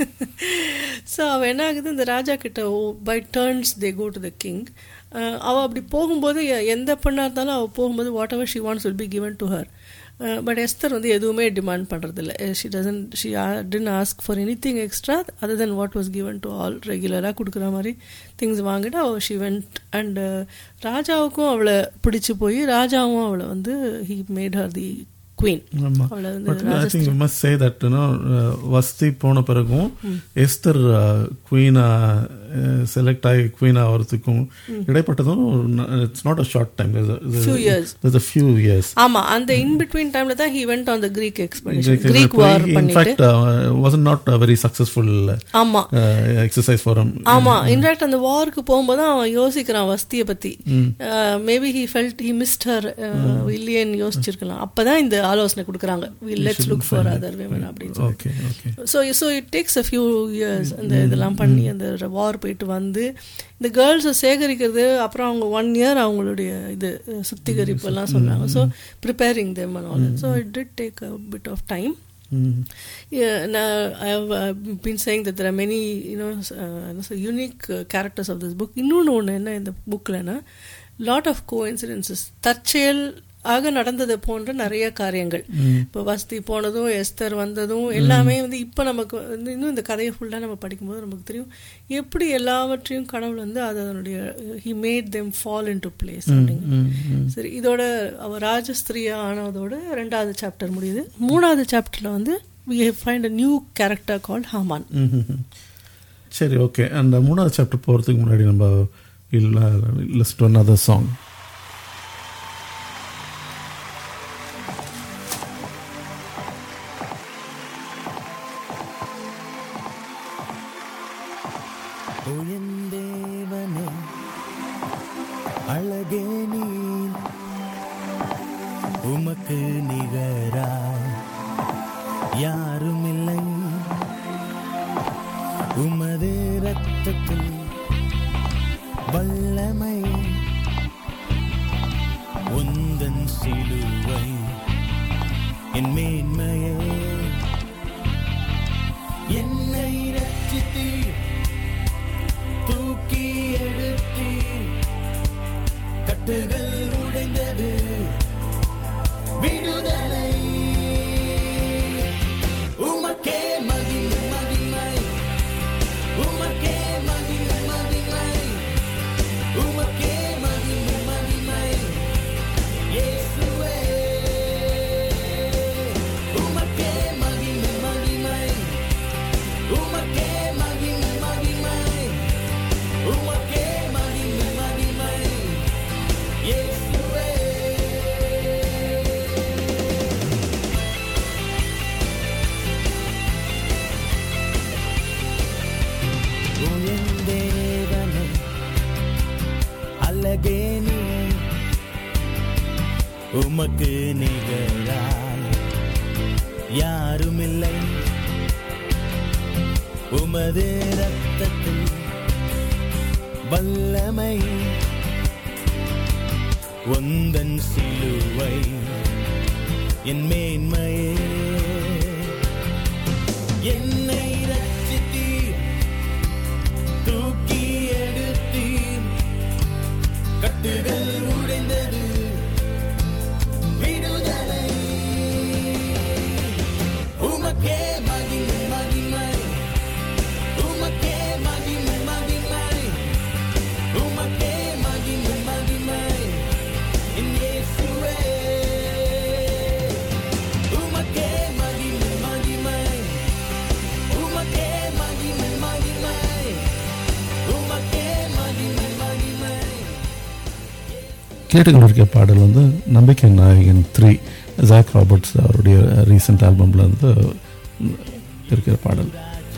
ஸோ அவள் என்ன ஆகுது இந்த ராஜா கிட்ட by turns they go to the king அவள் அப்படி போகும்போது எ- எந்த பெண்ணாக இருந்தாலும் அவள் போகும்போது whatever she wants will be given to her but Esther வந்து எதுவுமே டிமாண்ட் பண்ணுறதில்ல she doesn't she didn't ask for anything extra other than what was given to all ரெகுலராக கொடுக்குற மாதிரி திங்ஸ் வாங்கிட்டு அவள் ஷி வெண்ட் அண்ட் ராஜாவுக்கும் அவளை பிடிச்சு போய் ராஜாவும் அவளை வந்து he made her the queen ஆமா அவளை வந்து but I think you must say that you know Vashti போன பிறகும் எஸ்தர் குவீனா செலக்ட் ஆகி குவீனா ஆகிறதுக்கும் இடைப்பட்டதும் it's not a short time Few years. Few years ஆமா அந்த இன் பிட்வீன் டைம்ல தான் he went on the Greek expedition Greek war in பண்ணிட்டு fact uh, was not a very successful uh, ஆமா exercise for him ஆமா in fact அந்த வாருக்கு போகும்போது அவன் யோசிக்கிறான் வஸ்திய பத்தி maybe he felt he missed her இல்லையேன்னு யோசிச்சிருக்கலாம் அப்பதான் இந்த ஆலோசனை கொடுக்குறாங்க let's look for other women அப்படின்னு சொல்லி okay okay so so it takes a few years அந்த இதெல்லாம் பண்ணி அந்த வார் போயிட்டு வந்து இந்த கேர்ள்ஸை சேகரிக்கிறது அப்புறம் அவங்க ஒன் இயர் அவங்களுடைய இது சுத்திகரிப்பு எல்லாம் சொன்னாங்க so preparing them and all so it did take a bit of time Mm. Yeah, now I have uh, been saying that there are many, you know, uh, so unique uh, characters of this book. இன்னொன்று ஒன்று என்ன இந்த புக்கில்னா lot of கோஇன்சிடென்சஸ் தற்செயல் ஆக நடந்தது போன்ற நிறைய காரியங்கள் இப்போ வசதி போனதும் எஸ்தர் வந்ததும் எல்லாமே வந்து இப்போ நமக்கு வந்து இன்னும் இந்த கதையை ஃபுல்லாக நம்ம படிக்கும்போது நமக்கு தெரியும் எப்படி எல்லாவற்றையும் கடவுள் வந்து அது அதனுடைய he made them fall into place அப்படிங்க சரி இதோட அவ ராஜஸ்திரியா ஆனதோட ரெண்டாவது சாப்டர் முடியுது மூணாவது சாப்டர்ல வந்து we find a new character called Haman Mhm. சரி ஓகே அந்த மூணாவது சாப்டர் போகிறதுக்கு முன்னாடி நம்ம இல்லை லிஸ்ட் ஒன் அதர் சாங் உயர்ந்தேவனே அழகே நீ உமக்கு நிகராய் யாருமில்லை உமது ரத்தத்தில் வல்லமை உந்தன் சிலுவை என் மேன்மையே என்னை ரட்சித்தீர் தூக்கி எடுத்தீர் கட்டுகள் உடைந்தது விடுதலை உமக்கே மகிமை மகிமை உமக்கே மகிமை மகிமை உமக்கே மகிமை மகிமை இயேசுவே உமக்கே மகிமை மகிமை உமக்கே மகிமை மகிமை உமக்கே மகிமை மகிமை இயேசுவே உயர்ந்தேவனே அழகே நீ உமக்கு நிகழாய் யாருமில்லை உமது ரத்தத்தில் வல்லமை உந்தன் சிலுவை என் மேன்மையே என்னை ரட்சித்தீர் தூக்கி எடுத்தீர் கட்டுகள் உடைந்தது விடுதலை உமக்கே மகிமை மகிமை உமக்கே மகிமை மகிமை உமக்கே மகிமை மகிமை என் இயேசுவே உமக்கே மகிமை மகிமை உமக்கே மகிமை மகிமை உமக்கே மகிமை மகிமை கேட்டுக்கொண்டிருக்க பாடல் வந்து நம்பிக்கை நாயகன் த்ரீ ஜாக் ராபர்ட்ஸ் அவருடைய ரீசெண்ட் ஆல்பம்ல இருந்து இருக்கிற பாடல்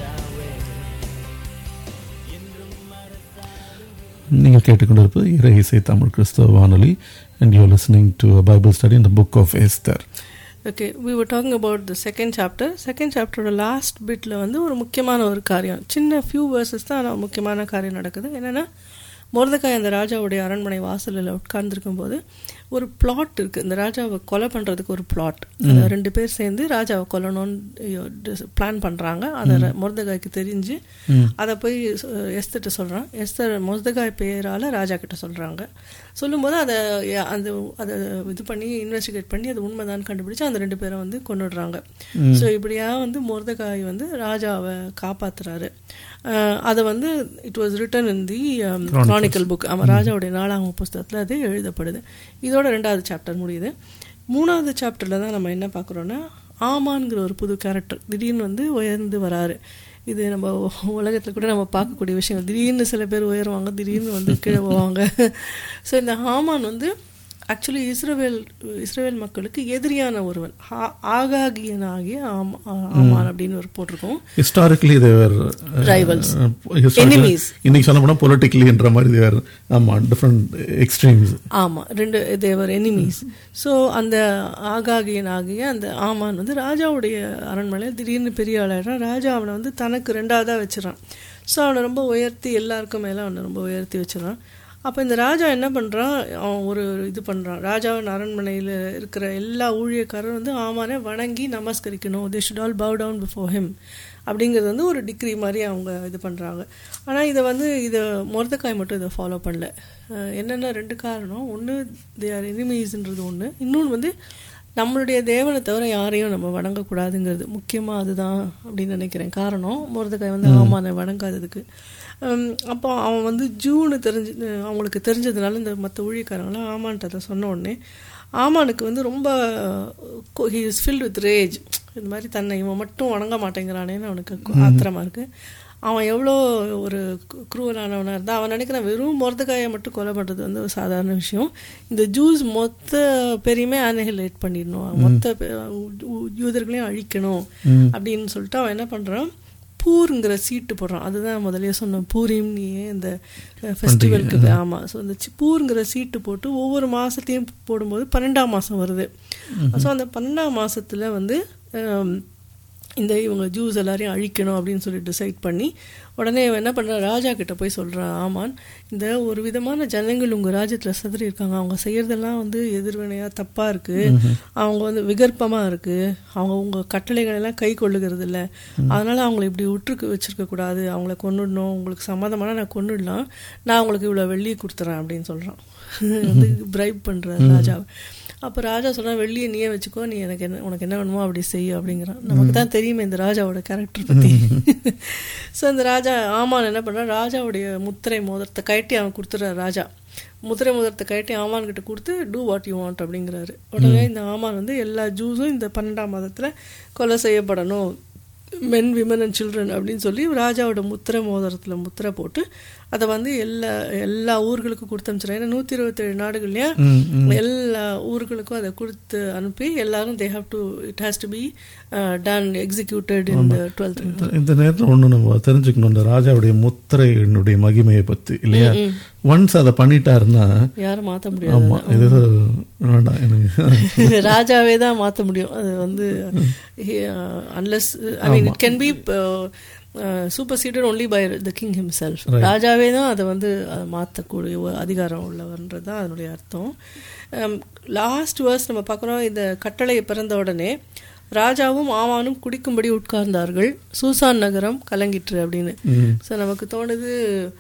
நீங்கள் கேட்டுக்கொண்டிருப்பது இறை இசை தமிழ் கிறிஸ்தவ வானொலி and you listening to Bible study இந்த book of Esther okay we were talking about the second chapter second சாப்டரோட லாஸ்ட் பிட்டில் வந்து ஒரு முக்கியமான ஒரு காரியம் சின்ன ஃபியூ வேர்சஸ் தான் ஆனால் முக்கியமான காரியம் நடக்குது என்னென்னா மொரதக்காய் அந்த ராஜாவுடைய அரண்மனை வாசலில் உட்கார்ந்துருக்கும் போது ஒரு பிளாட் இருக்குது இந்த ராஜாவை கொலை பண்ணுறதுக்கு ஒரு பிளாட் ரெண்டு பேர் சேர்ந்து ராஜாவை கொல்லணும்னு பிளான் பண்ணுறாங்க அதை மொரதகாய்க்கு தெரிஞ்சு அதை போய் எஸ்தர்கிட்ட சொல்கிறான் எஸ்தர் மொரதகாய் பேரால் ராஜா கிட்ட சொல்கிறாங்க சொல்லும்போது அதை ய- அந்த அதை இது பண்ணி இன்வெஸ்டிகேட் பண்ணி அது உண்மைதான் கண்டுபிடிச்சு அந்த ரெண்டு பேரை வந்து கொண்டுடுறாங்க ஸோ இப்படியா வந்து மொர்தகாய் வந்து ராஜாவை காப்பாத்துறாரு அஹ் அதை வந்து it was written in the chronicle book ஆமாம் ராஜாவுடைய நாலாம் புஸ்தகத்தில் அது எழுதப்படுது இதோட ரெண்டாவது சாப்டர் முடியுது மூணாவது சாப்டரில் தான் நம்ம என்ன பார்க்குறோன்னா ஆமான்ங்கிற ஒரு புது கேரக்டர் திடீர்னு வந்து உயர்ந்து வராரு இது நம்ம உலகத்தில் கூட நம்ம பார்க்கக்கூடிய விஷயம் திடீர்னு சில பேர் உயருவாங்க திடீர்னு வந்து கீழே போவாங்க ஸோ இந்த ஹாமான் வந்து ஆக்சுவலி இஸ்ரவேல் இஸ்ரவேல் மக்களுக்கு எதிரியான ஒருவன் ஆ- ஆகாகியனாகிய ஆமா- ஆமான் அப்படின்னு ஒரு போட்டிருக்கோம் ஹிஸ்டாரிக்கலி தேவர் Rivals. Enemies. இன்னைக்கு சொல்ல போனா பொலிட்டிக்கலின்ற மாதிரி தேவர் ஆமா டிஃப்ரெண்ட் எக்ஸ்ட்ரீம்ஸ் ஆமாம் ரெண்டு தேவர் எனிமீஸ் ஸோ அந்த ஆகாகியன் ஆகிய அந்த ஆமான் வந்து ராஜாவுடைய அரண்மனையில் திடீர்னு பெரிய ஆளாயிடுறான் ராஜா அவனை வந்து தனக்கு ரெண்டாவதாக வச்சிடறான் ஸோ அவனை ரொம்ப உயர்த்தி எல்லாருக்கும் மேலே அவனை ரொம்ப உயர்த்தி வச்சிடறான் அப்போ இந்த ராஜா என்ன பண்ணுறான் அவன் ஒரு இது பண்ணுறான் ராஜாவின் அரண்மனையில் இருக்கிற எல்லா ஊழியக்காரரும் வந்து ஆமானை வணங்கி நமஸ்கரிக்கணும் they should all bow down before him அப்படிங்கிறது வந்து ஒரு டிகிரி மாதிரி அவங்க இது பண்ணுறாங்க ஆனால் இதை வந்து இதை மொரதக்காய் மட்டும் இதை ஃபாலோ பண்ணல அஹ் என்னென்ன ரெண்டு காரணம் ஒன்று தே ஆர் எனிமீஸ்ன்றது ஒன்று இன்னொன்று வந்து நம்மளுடைய தேவனை தவிர யாரையும் நம்ம வணங்கக்கூடாதுங்கிறது முக்கியமாக அதுதான் அப்படின்னு நினைக்கிறேன் காரணம் மொரதக்காய் வந்து ஆமானை வணங்காததுக்கு ஹம், அப்போ அவன் வந்து ஜூன்னு தெரிஞ்சு அவங்களுக்கு தெரிஞ்சதுனால இந்த மற்ற ஊழியக்காரங்களாம் ஆமான்ட்டு அதை சொன்ன உடனே ஆமானுக்கு வந்து ரொம்ப he is filled with rage இந்த மாதிரி தன்னை இவன் மட்டும் வணங்க மாட்டேங்கிறானேன்னு அவனுக்கு ஆத்திரமா இருக்கு அவன் எவ்வளோ ஒரு குரூவலானவனாக இருந்தால் அவன் நினைக்கிறான் வெறும் மொரதக்காயை மட்டும் கொலை பண்ணுறது வந்து ஒரு சாதாரண விஷயம் இந்த ஜூஸ் மொத்த பேரையுமே அனஹிலேட் பண்ணிடணும் மொத்த பே- யூ- யூதர்களையும் அழிக்கணும் அப்படின்னு சொல்லிட்டு அவன் என்ன பண்ணுறான் பூருங்கிற சீட்டு போடுறான் அதுதான் முதல்லயே சொன்னேன் பூரிம் நீ இந்த ஃபெஸ்டிவலுக்கு ஆமாம் ஸோ இந்த சி- பூருங்கிற சீட்டு போட்டு ஒவ்வொரு மாதத்தையும் போடும்போது பன்னெண்டாம் மாதம் வருது ஸோ அந்த பன்னெண்டாம் மாசத்துல வந்து ஹம், இந்த இவங்க ஜூஸ் எல்லாரையும் அழிக்கணும் அப்படின்னு சொல்லி டிசைட் பண்ணி உடனே இவன் என்ன பண்ணுறான் ராஜா கிட்ட போய் சொல்கிறான் ஆமான் இந்த ஒரு விதமான ஜனங்கள் உங்கள் ராஜ்யத்தில் சிதறி இருக்காங்க அவங்க செய்யறதெல்லாம் வந்து எதிர்வினையாக தப்பாக இருக்குது அவங்க வந்து விகற்பமாக இருக்குது அவங்க உங்கள் கட்டளைகள் எல்லாம் கை கொள்ளுகிறது இல்லை அதனால் அவங்கள இப்படி விட்டுருக்கு வச்சிருக்க கூடாது அவங்கள கொன்னுடணும் உங்களுக்கு சம்மதமான நான் கொன்னுடலாம் நான் உங்களுக்கு இவ்வளோ வெள்ளியை கொடுத்துறேன் அப்படின்னு சொல்கிறான் வந்து பிரைப் பண்ணுற ராஜாவை அப்போ ராஜா சொல்கிறான் வெள்ளியை நீயே வச்சுக்கோ நீ எனக்கு என்ன உனக்கு என்ன வேணுமோ அப்படி செய் அப்படிங்கிறான் நமக்கு தான் தெரியுமே இந்த ராஜாவோட கேரக்டர் பற்றி ஸோ இந்த ராஜா ஆமான் என்ன பண்ணுறான் ராஜாவுடைய முத்திரை மோதிரத்தை கழட்டி அவன் கொடுத்துட்றாரு ராஜா முத்திரை மோதிரத்தை கழட்டி ஆமான் கிட்ட கொடுத்து டூ வாட் யூ வாண்ட் அப்படிங்கிறாரு உடனே இந்த ஆமான் வந்து எல்லா ஜூஸும் இந்த பன்னெண்டாம் மாதத்தில் கொலை செய்யப்படணும் மென் விமன் அண்ட் சில்ட்ரன் அப்படின்னு சொல்லி ராஜாவோட முத்திரை மோதிரத்தில் முத்திரை போட்டு அதை வந்து எல்லா எல்லா ஊர்களுக்கும் கொடுத்து அனுப்பிச்சிடுறேன் ஏன்னா நூற்றி இருபத்தேழு நாடுகள்லையா எல்லா ஊர்களுக்கும் அதை கொடுத்து அனுப்பி எல்லாரும் they have to it has to be done executed in the twelfth இந்த- இந்த நேரத்துல ஒண்ணு நம்ம தெரிஞ்சுக்கணும் இந்த ராஜாவுடைய முத்திரையினுடைய மகிமையை பத்தி இல்லையா ஒன்ஸ் அதை பண்ணிட்டாருன்னா யாரும் மாற்ற முடியாது ஆமா இது வேண்டாம் எனக்கு ராஜாவே தான் மாற்ற முடியும் அது வந்து unless I mean it can be superseded only by the king himself ராஜாவே தான் அதை வந்து அதை மாற்றக்கூடிய ஒரு அதிகாரம் உள்ளவர்ன்றது தான் அதனுடைய அர்த்தம் லாஸ்ட் வேர்ஸ் நம்ம பார்க்குறோம் இந்த கட்டளை பிறந்த உடனே ராஜாவும் ஆவானும் குடிக்கும்படி உட்கார்ந்தார்கள் சூசான் நகரம் கலங்கிற்று அப்படின்னு ஸோ நமக்கு தோணுது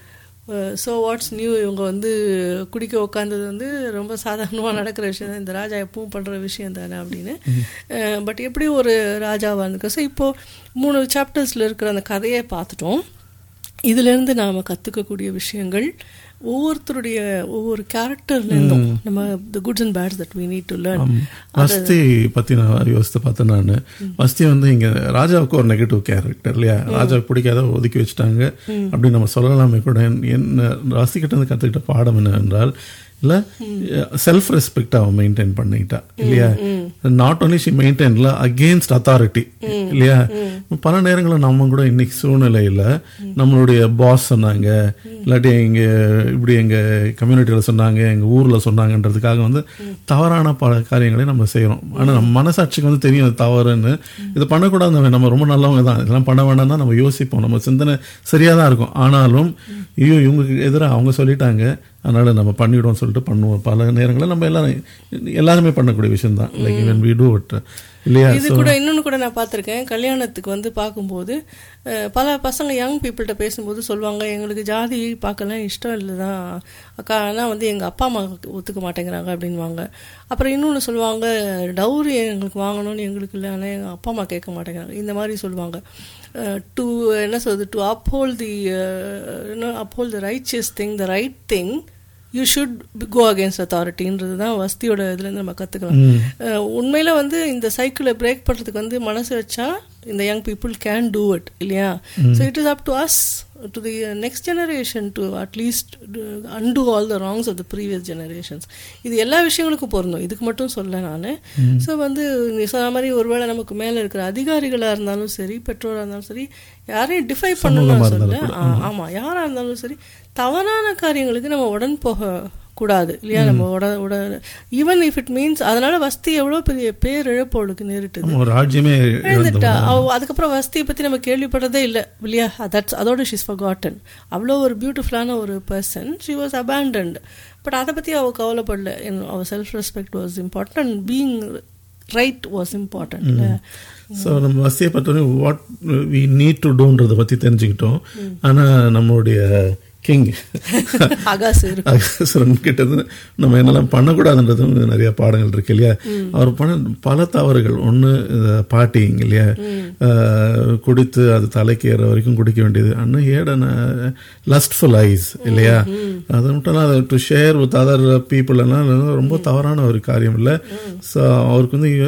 ஸோ வாட்ஸ் நியூ இவங்க வந்து குடிக்க உட்காந்தது வந்து ரொம்ப சாதாரணமாக நடக்கிற விஷயம் தான் இந்த ராஜா எப்பவும் பண்ணுற விஷயம் தானே அப்படின்னு பட் எப்படி ஒரு ராஜாவாக இருந்திருக்க ஸோ இப்போது மூணு சாப்டர்ஸில் இருக்கிற அந்த கதையை பார்த்துட்டோம் இதுலேருந்து நாம் கற்றுக்கக்கூடிய விஷயங்கள் ஒவ்வொருத்தருடைய ஒவ்வொரு கேரக்டர்லேருந்தும் நம்ம the goods and bads that we need to learn Vashti பத்தி நான் யோசித்து பார்த்தேன் நான் வஸ்தி வந்து இங்க ராஜாவுக்கு ஒரு நெகட்டிவ் கேரக்டர் இல்லையா ராஜாவுக்கு பிடிக்காத ஒதுக்கி வச்சுட்டாங்க அப்படின்னு நம்ம சொல்லலாமே கூட என்ன ரசிக்கிட்ட இருந்து கத்துக்கிட்ட பாடம் என்ன என்றால் இல்ல செல்ஃப் ரெஸ்பெக்ட் அவன் மெயின்டைன் பண்ணிட்டா இல்லையா நாட் ஓன்லி ஷி மெயின்டைன்ல அகேன்ஸ்ட் அத்தாரிட்டி இல்லையா பல நேரங்களில் நம்ம கூட இன்னைக்கு சூழ்நிலையில நம்மளுடைய பாஸ் சொன்னாங்க இல்லாட்டி இங்க இப்படி எங்க கம்யூனிட்டியில சொன்னாங்க எங்க ஊர்ல சொன்னாங்கன்றதுக்காக வந்து தவறான பல காரியங்களை நம்ம செய்யறோம் ஆனா நம்ம மனசாட்சிக்கு வந்து தெரியும் அது தவறுன்னு இது பண்ணக்கூடாது நம்ம ரொம்ப நல்லவங்க தான் இதெல்லாம் பண்ண வேண்டாம் தான் நம்ம யோசிப்போம் நம்ம சிந்தனை சரியா தான் இருக்கும் ஆனாலும் ஐயோ இவங்களுக்கு எதிராக அவங்க சொல்லிட்டாங்க அதனால நம்ம பண்ணிவிடுவோம் சொல்லிட்டு பண்ணுவோம் பல நேரங்களில் நம்ம எல்லாரும் எல்லாருமே பண்ணக்கூடிய விஷயம் தான் like when we do it இல்லையா இது கூட இன்னொன்று கூட நான் பார்த்துருக்கேன் கல்யாணத்துக்கு வந்து பார்க்கும்போது அஹ், பல பசங்க யங் பீப்புள்கிட்ட பேசும்போது சொல்லுவாங்க எங்களுக்கு ஜாதி பார்க்கலாம் இஷ்டம் இல்லை தான் அக்கா ஆனால் வந்து எங்கள் அப்பா அம்மா ஒத்துக்க மாட்டேங்கிறாங்க அப்படின்வாங்க அப்புறம் இன்னொன்று சொல்லுவாங்க டவுரி எங்களுக்கு வாங்கணும்னு எங்களுக்கு இல்லை ஆனால் எங்கள் அப்பா அம்மா கேட்க மாட்டேங்கிறாங்க இந்த மாதிரி சொல்லுவாங்க டு என்ன சொல்றது to uphold the uphold the righteous thing the right thing you should go against அத்தாரிட்டின்றது தான் வஸ்தியோட இதுலேருந்து நம்ம கற்றுக்கலாம் உண்மையில் வந்து இந்த சைக்கிளை பிரேக் பண்ணுறதுக்கு வந்து மனசு வச்சா இந்த young people can do it இல்லையா so it is up to us to the next generation to at least undo all the wrongs of the previous generations இது எல்லா விஷயங்களுக்கும் பொருந்தும் இதுக்கு மட்டும் சொல்ல நான் ஸோ வந்து நீ சொன்ன மாதிரி ஒருவேளை நமக்கு மேலே இருக்கிற அதிகாரிகளாக இருந்தாலும் சரி பெற்றோராக இருந்தாலும் சரி யாரையும் டிஃபை பண்ணணும்னு சொல்ல ஆமாம் யாராக இருந்தாலும் சரி தவறான காரியங்களுக்கு நம்ம உடன் போக கூடாது இல்லையா நம்ம உட உட ஈவன் இஃப் இட் மீன்ஸ் அதனால வஸ்தி எவ்வளோ பெரிய பேரிழப்பு அவளுக்கு நேரிட்டது ஆமா, ஒரு ராஜ்யமே எழுந்துட்டா அவ அதுக்கப்புறம் வஸ்தியை பற்றி நம்ம கேள்விப்பட்டதே இல்லை இல்லையா தட்ஸ் அதோட ஷீஸ் ஃபார் காட்டன் அவ்வளோ ஒரு பியூட்டிஃபுல்லான ஒரு person she was abandoned but அதை பற்றி அவள் கவலைப்படல அவள் self respect was important being right was important so நம்ம வசதியை பார்த்தோன்னே வாட் வி நீட் டு டூன்றதை பற்றி தெரிஞ்சுக்கிட்டோம் ஆனால் நம்மளுடைய கிங் அகாசு இருக்கு அகசுரன் கிட்ட இருந்து நம்ம என்னெல்லாம் பண்ணக்கூடாதுன்றதும் நிறைய பாடங்கள் இருக்கு இல்லையா அவர் பண்ண பல தவறுகள் ஒன்று பாட்டிங் இல்லையா அஹ், குடித்து அது தலைக்கு ஏற வரைக்கும் குடிக்க வேண்டியது அண்ணன் ஏடன லஸ்ட்ஃபுல் ஐஸ் இல்லையா அது மட்டும் இல்லாத to share with other people எல்லாம் ரொம்ப தவறான ஒரு காரியம் இல்லை ஸோ அவருக்கு வந்து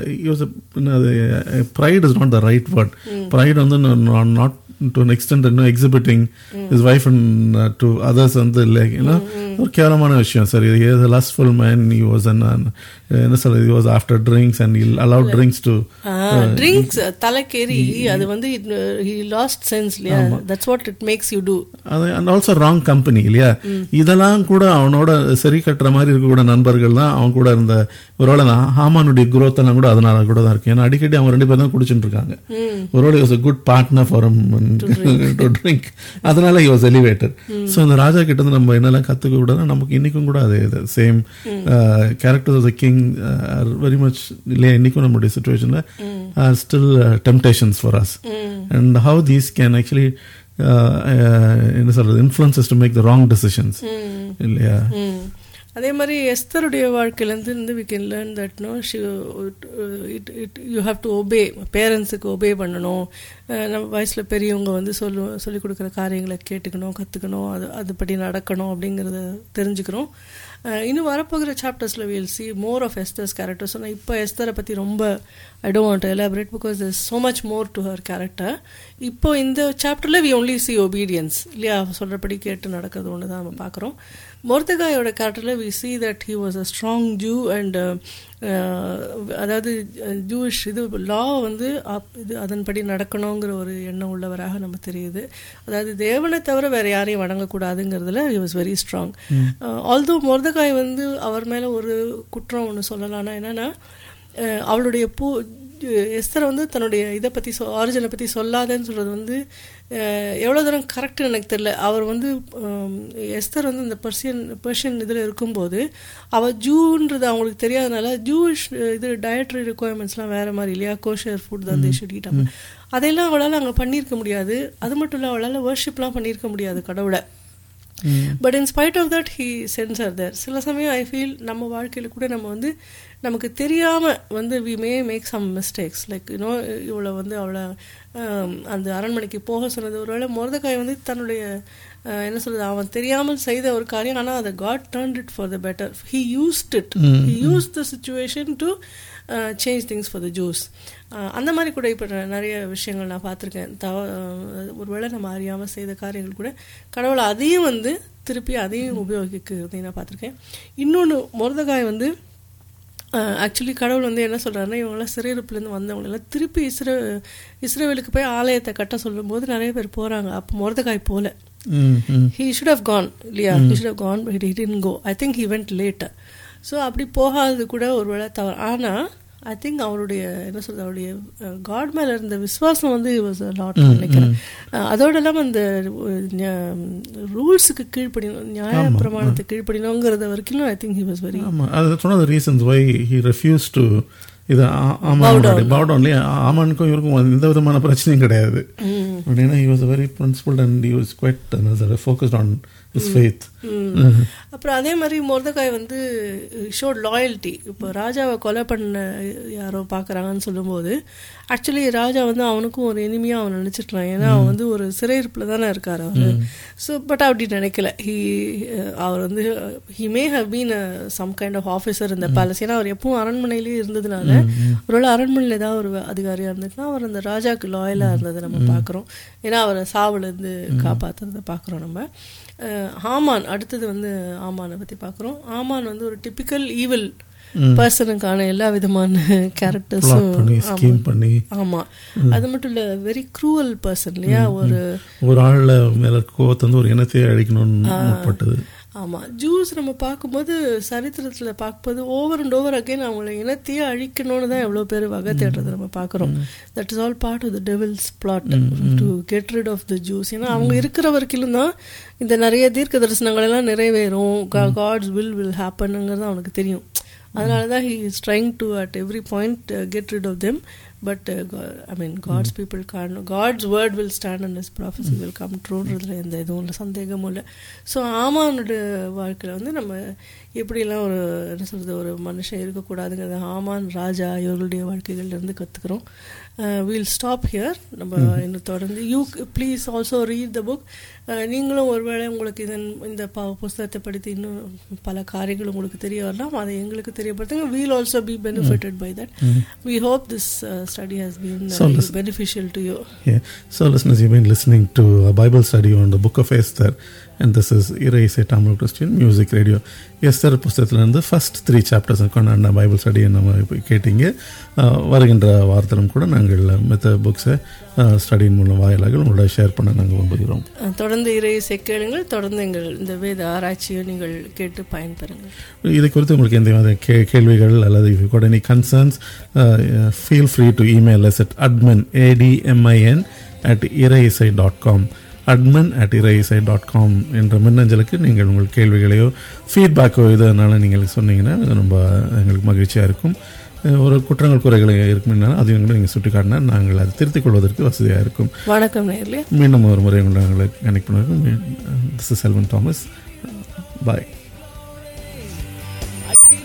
pride is not the right word pride வந்து நாட் டு an extent இன்னும் exhibiting his wife and uh, to others வந்து இல்லை ஏன்னா ஒரு கேவலமான விஷயம் சார் இது lustful man he was an an- என்ன சொல்றது he was after drinks and he allowed drinks to drinks தலைக்கேறி அது வந்து ஹி லாஸ்ட் சென்ஸ் இல்லையா that's what it makes you do அது அண்ட் ஆல்சோ ராங் கம்பெனி இல்லையா இதெல்லாம் கூட அவனோட சரி கட்டுற மாதிரி இருக்கக்கூட நண்பர்கள் தான் அவன் கூட இருந்த ஒருவேளை அந்த ஹாமானுடைய growth எல்லாம் கூட அதனால கூட தான் இருக்கு ஏன்னா அடிக்கடி அவங்க ரெண்டு பேரும் தான் குடிச்சுட்டு இருக்காங்க ஒருவேளை was a good partner for to drink அதனால he was elevated ஸோ இந்த ராஜா கிட்ட இருந்து நம்ம என்னெல்லாம் கற்றுக்க கூடாதுன்னா நமக்கு இன்னைக்கும் கூட அது same character of the king are very much இல்லையா இன்னைக்கும் நம்மளுடைய சுச்சுவேஷனில் are still temptations for us and how these can actually என்ன சொல்றது influences to make the wrong decisions இல்லையா அதே மாதிரி எஸ்தருடைய வாழ்க்கையிலேருந்து இருந்து we can learn that no she it it you have to obey பேரண்ட்ஸுக்கு ஒபே பண்ணணும் அஹ் நம்ம வயசில் பெரியவங்க வந்து சொல்லு சொல்லிக் கொடுக்குற காரியங்களை கேட்டுக்கணும் கற்றுக்கணும் அது அதுபடி நடக்கணும் அப்படிங்கிறத தெரிஞ்சுக்கிறோம் அஹ் இன்னும் வரப்போகிற சாப்டர்ஸில் we'll see more of Esther's characters நான் இப்போ எஸ்தரை பற்றி ரொம்ப I don't want elaborate because there's so much more to her character இப்போ இந்த சாப்டரில் வி ஒன்லி சி ஒபீடியன்ஸ் இல்லையா சொல்கிறபடி கேட்டு நடக்கிறது ஒன்று தான் நம்ம பார்க்குறோம் மொர்தகாயோட கேரக்டரில் we see that he was a strong Jew and அதாவது ஜூஷ் இது லா வந்து அப்- இது அதன்படி நடக்கணுங்கிற ஒரு எண்ணம் உள்ளவராக நம்ம தெரியுது அதாவது தேவனை தவிர வேற யாரையும் வணங்கக்கூடாதுங்கிறதுல he was very strong although Mordecai வந்து அவர் மேலே ஒரு குற்றம் ஒன்று சொல்லலாம்னா என்னன்னா அஹ், அவளுடைய பூ எஸ்தரை வந்து தன்னுடைய இதை பற்றி சொ ஆரிஜினை பற்றி சொல்லாதேன்னு சொல்கிறது வந்து அஹ், எவ்வளோ தூரம் கரெக்டுன்னு எனக்கு தெரியல அவர் வந்து ஹம், எஸ்தர் வந்து இந்த பர்சியன் பர்ஷியன் இதில் இருக்கும்போது அவள் ஜூன்றது அவங்களுக்கு தெரியாதனால ஜூஷ் இது டயட்ரி ரெக்குவயர்மெண்ட்ஸ்லாம் வேறு மாதிரி இல்லையா கோஷர் ஃபுட் தான் தேஷ் ஈட் அதையெல்லாம் அவளால் அங்கே பண்ணியிருக்க முடியாது அது மட்டும் இல்லை அவளால் வர்ஷிப்லாம் பண்ணியிருக்க முடியாது கடவுளை but in spite of that he censor there சில சமயம் ஐ ஃபீல் நம்ம வாழ்க்கையில் கூட நம்ம வந்து நமக்கு தெரியாமல் வந்து we may make some mistakes like you know இவளை வந்து அவளை ஆம், அந்த அரண்மனைக்கு போக சொன்னது ஒருவேளை முருதக்காய் வந்து தன்னுடைய அஹ், என்ன சொல்றது அவன் தெரியாமல் செய்த ஒரு காரியம் ஆனால் அதை God turned it for the better he used it he use the situation to change things for the Jews அந்த மாதிரி கூட இப்போ நிறைய விஷயங்கள் நான் பார்த்துருக்கேன் தவ அஹ், ஒருவேளை நம்ம அறியாமல் செய்த காரியங்கள் கூட கடவுளை அதையும் வந்து திருப்பி அதையும் உபயோகிக்கிறதையும் நான் பார்த்துருக்கேன் இன்னொன்று முருதகாய் வந்து ஆக்சுவலி கடவுள் வந்து என்ன சொல்கிறாருன்னா இவங்களாம் சிறையிருப்புலேருந்து வந்தவங்களெல்லாம் திருப்பி இஸ்ரே இஸ்ரேவேலுக்கு போய் ஆலயத்தை கட்ட சொல்லும்போது நிறைய பேர் போகிறாங்க அப்போ முருதகாய் போல ம் ம் ஹீ ஷுட் ஹவ் கான் இல்லையா he should have gone but he didn't go I think he went later so அப்படி போகாதது கூட ஒரு வேளை தவறு ஆனால் ஐ திங்க் அவருடைய என்ன சொல்றது அவருடைய காட் மேல இருந்த விசுவாசம் வந்து வாஸ் லாட் நினைக்கிறேன் அஹ், அதோட இல்லாமல் அந்த ரூல்ஸுக்கு கீழ்ப்படினோம் நியாய பிரமாணத்துக்கு கீழ்ப்படினோங்கிறத வரைக்கும் I think he was very ஆமா அது சொன்ன reasons why he refuse to இது ஆமானுடைய பவுடவுன்லேயே ஆமானுக்கும் இவருக்கும் எந்த விதமான பிரச்சனையும் கிடையாது அப்படின்னா he was very principled and he was quite focused on his faith அப்புறம் அதே மாதிரி மொர்தகாய் வந்து ஷோட் லாயல்ட்டி இப்போ ராஜாவை கொலை பண்ண யாரோ பார்க்குறாங்கன்னு சொல்லும்போது ஆக்சுவலி ராஜா வந்து அவனுக்கும் ஒரு இனிமையாக அவன் நினச்சிட்டான் ஏன்னா அவன் வந்து ஒரு சிறையிருப்பில் தானே இருக்கார் அவர் ஸோ பட் அப்படி நினைக்கல ஹி அவர் வந்து he may have been some kind of officer இந்த பேலஸ் ஏன்னா அவர் எப்பவும் அரண்மனையிலேயே இருந்ததுனால ஒருவேளை அரண்மனையில் ஏதாவது ஒரு அதிகாரியாக இருந்துச்சுன்னா அவர் அந்த ராஜாக்கு லாயலாக இருந்ததை நம்ம பார்க்குறோம் ஏன்னா அவரை சாவுலேருந்து காப்பாற்றுறதை பார்க்குறோம் நம்ம அஹ் ஆமான் அடுத்தது வந்து ஆமானை பற்றி பார்க்குறோம் ஆமான் வந்து ஒரு டிபிக்கல் ஈவில் பர்சனுக்கான எல்லா விதமான பிளாட் கேரக்டர்ஸும் பண்ணி ஸ்கீம் பண்ணி ஆமா அது மட்டும் இல்ல வெரி க்ரூவல் பர்சன் இல்லையா ஒரு ஒரு ஆள்ல மேல கோவத்தை வந்து ஒரு இனத்தையே அழிக்கணும்னு முற்பட்டது ஆமா ஜூஸ் நம்ம பார்க்கும்போது சரித்திரத்துல பார்க்கும்போது ஓவர் அண்ட் ஓவர் அகைன் அவங்கள இனத்தையே அழிக்கணும்னு தான் எவ்வளோ பேர் வகை தேடுறதை நம்ம பார்க்குறோம் that is all part of the devil's plot to get rid of the Jews ஏன்னா அவங்க இருக்கிற வரைக்கும் தான் இந்த நிறைய தீர்க்க தரிசனங்கள் எல்லாம் நிறைவேறும் காட்ஸ் வில் வில் ஹேப்பனுங்கிறது அவனுக்கு தெரியும் அதனால தான் he is trying to at every point get rid of them but I mean God's people can God's word will stand and his prophecy will come ட்ரூன்றதுல எந்த இதுவும் இல்லை சந்தேகமும் இல்லை ஸோ ஆமானோட வாழ்க்கையில் வந்து நம்ம எப்படிலாம் ஒரு என்ன சொல்கிறது ஒரு மனுஷன் இருக்கக்கூடாதுங்கிறத ஆமான் ராஜா இவர்களுடைய வாழ்க்கைகள்லேருந்து கற்றுக்குறோம் வீல் ஸ்டாப் ஹியர் நம்ம இன்னும் தொடர்ந்து you please also read the book நீங்களும் ஒருவேளை உங்களுக்கு இதன் இந்த ப புஸ்தகத்தை படித்து இன்னும் பல காரியங்கள் உங்களுக்கு தெரிய வரலாம் அதை எங்களுக்கு தெரியப்படுத்துங்க we'll also be benefited by that we hope this study has been So listen- beneficial to you Yeah. So, listeners, you've been listening to a Bible study on the book of Esther, and this is Erase Tamil Christian Music Radio. Esther புஸ்தகத்திலிருந்து first three chapters கொண்டாடின Bible ஸ்டடியை நம்ம இப்போ கேட்டீங்க அஹ், வருகின்ற வாரத்திலும் கூட நாங்கள் மெத்த புக்ஸை ஸ்டடியின் மூலம் வாயிலாக உங்களோட ஷேர் பண்ண நாங்கள் விரும்புகிறோம் அஹ், தொடர்ந்து இறை கேளுங்கள் தொடர்ந்து எங்கள் இந்த வேத ஆராய்ச்சியை நீங்கள் கேட்டு பயன்பெறுங்கள் இது குறித்து உங்களுக்கு எந்த வித கே கேள்விகள் அல்லது if you got any concerns uh, feel free to email us at admin admin at iraisai dot com admin at iraisai dot com என்ற மின்னஞ்சலுக்கு நீங்கள் உங்கள் கேள்விகளையோ ஃபீட்பேக்கோ இதனால நீங்கள் சொன்னீங்கன்னா அது ரொம்ப எங்களுக்கு மகிழ்ச்சியாக இருக்கும் அஹ், ஒரு குற்றங்கள் குறைகள் இருக்குன்னா அதையும் கூட நீங்கள் சுட்டி காட்டினா நாங்கள் அதை திருத்திக் கொள்வதற்கு வசதியாக இருக்கும் வணக்கம் நேர்லயே மீண்டும் ஒரு முறை உங்களை நாங்களை கனெக்ட் பண்ணுவதற்கு திஸ் இஸ் செல்வன் தாமஸ் பாய் I keep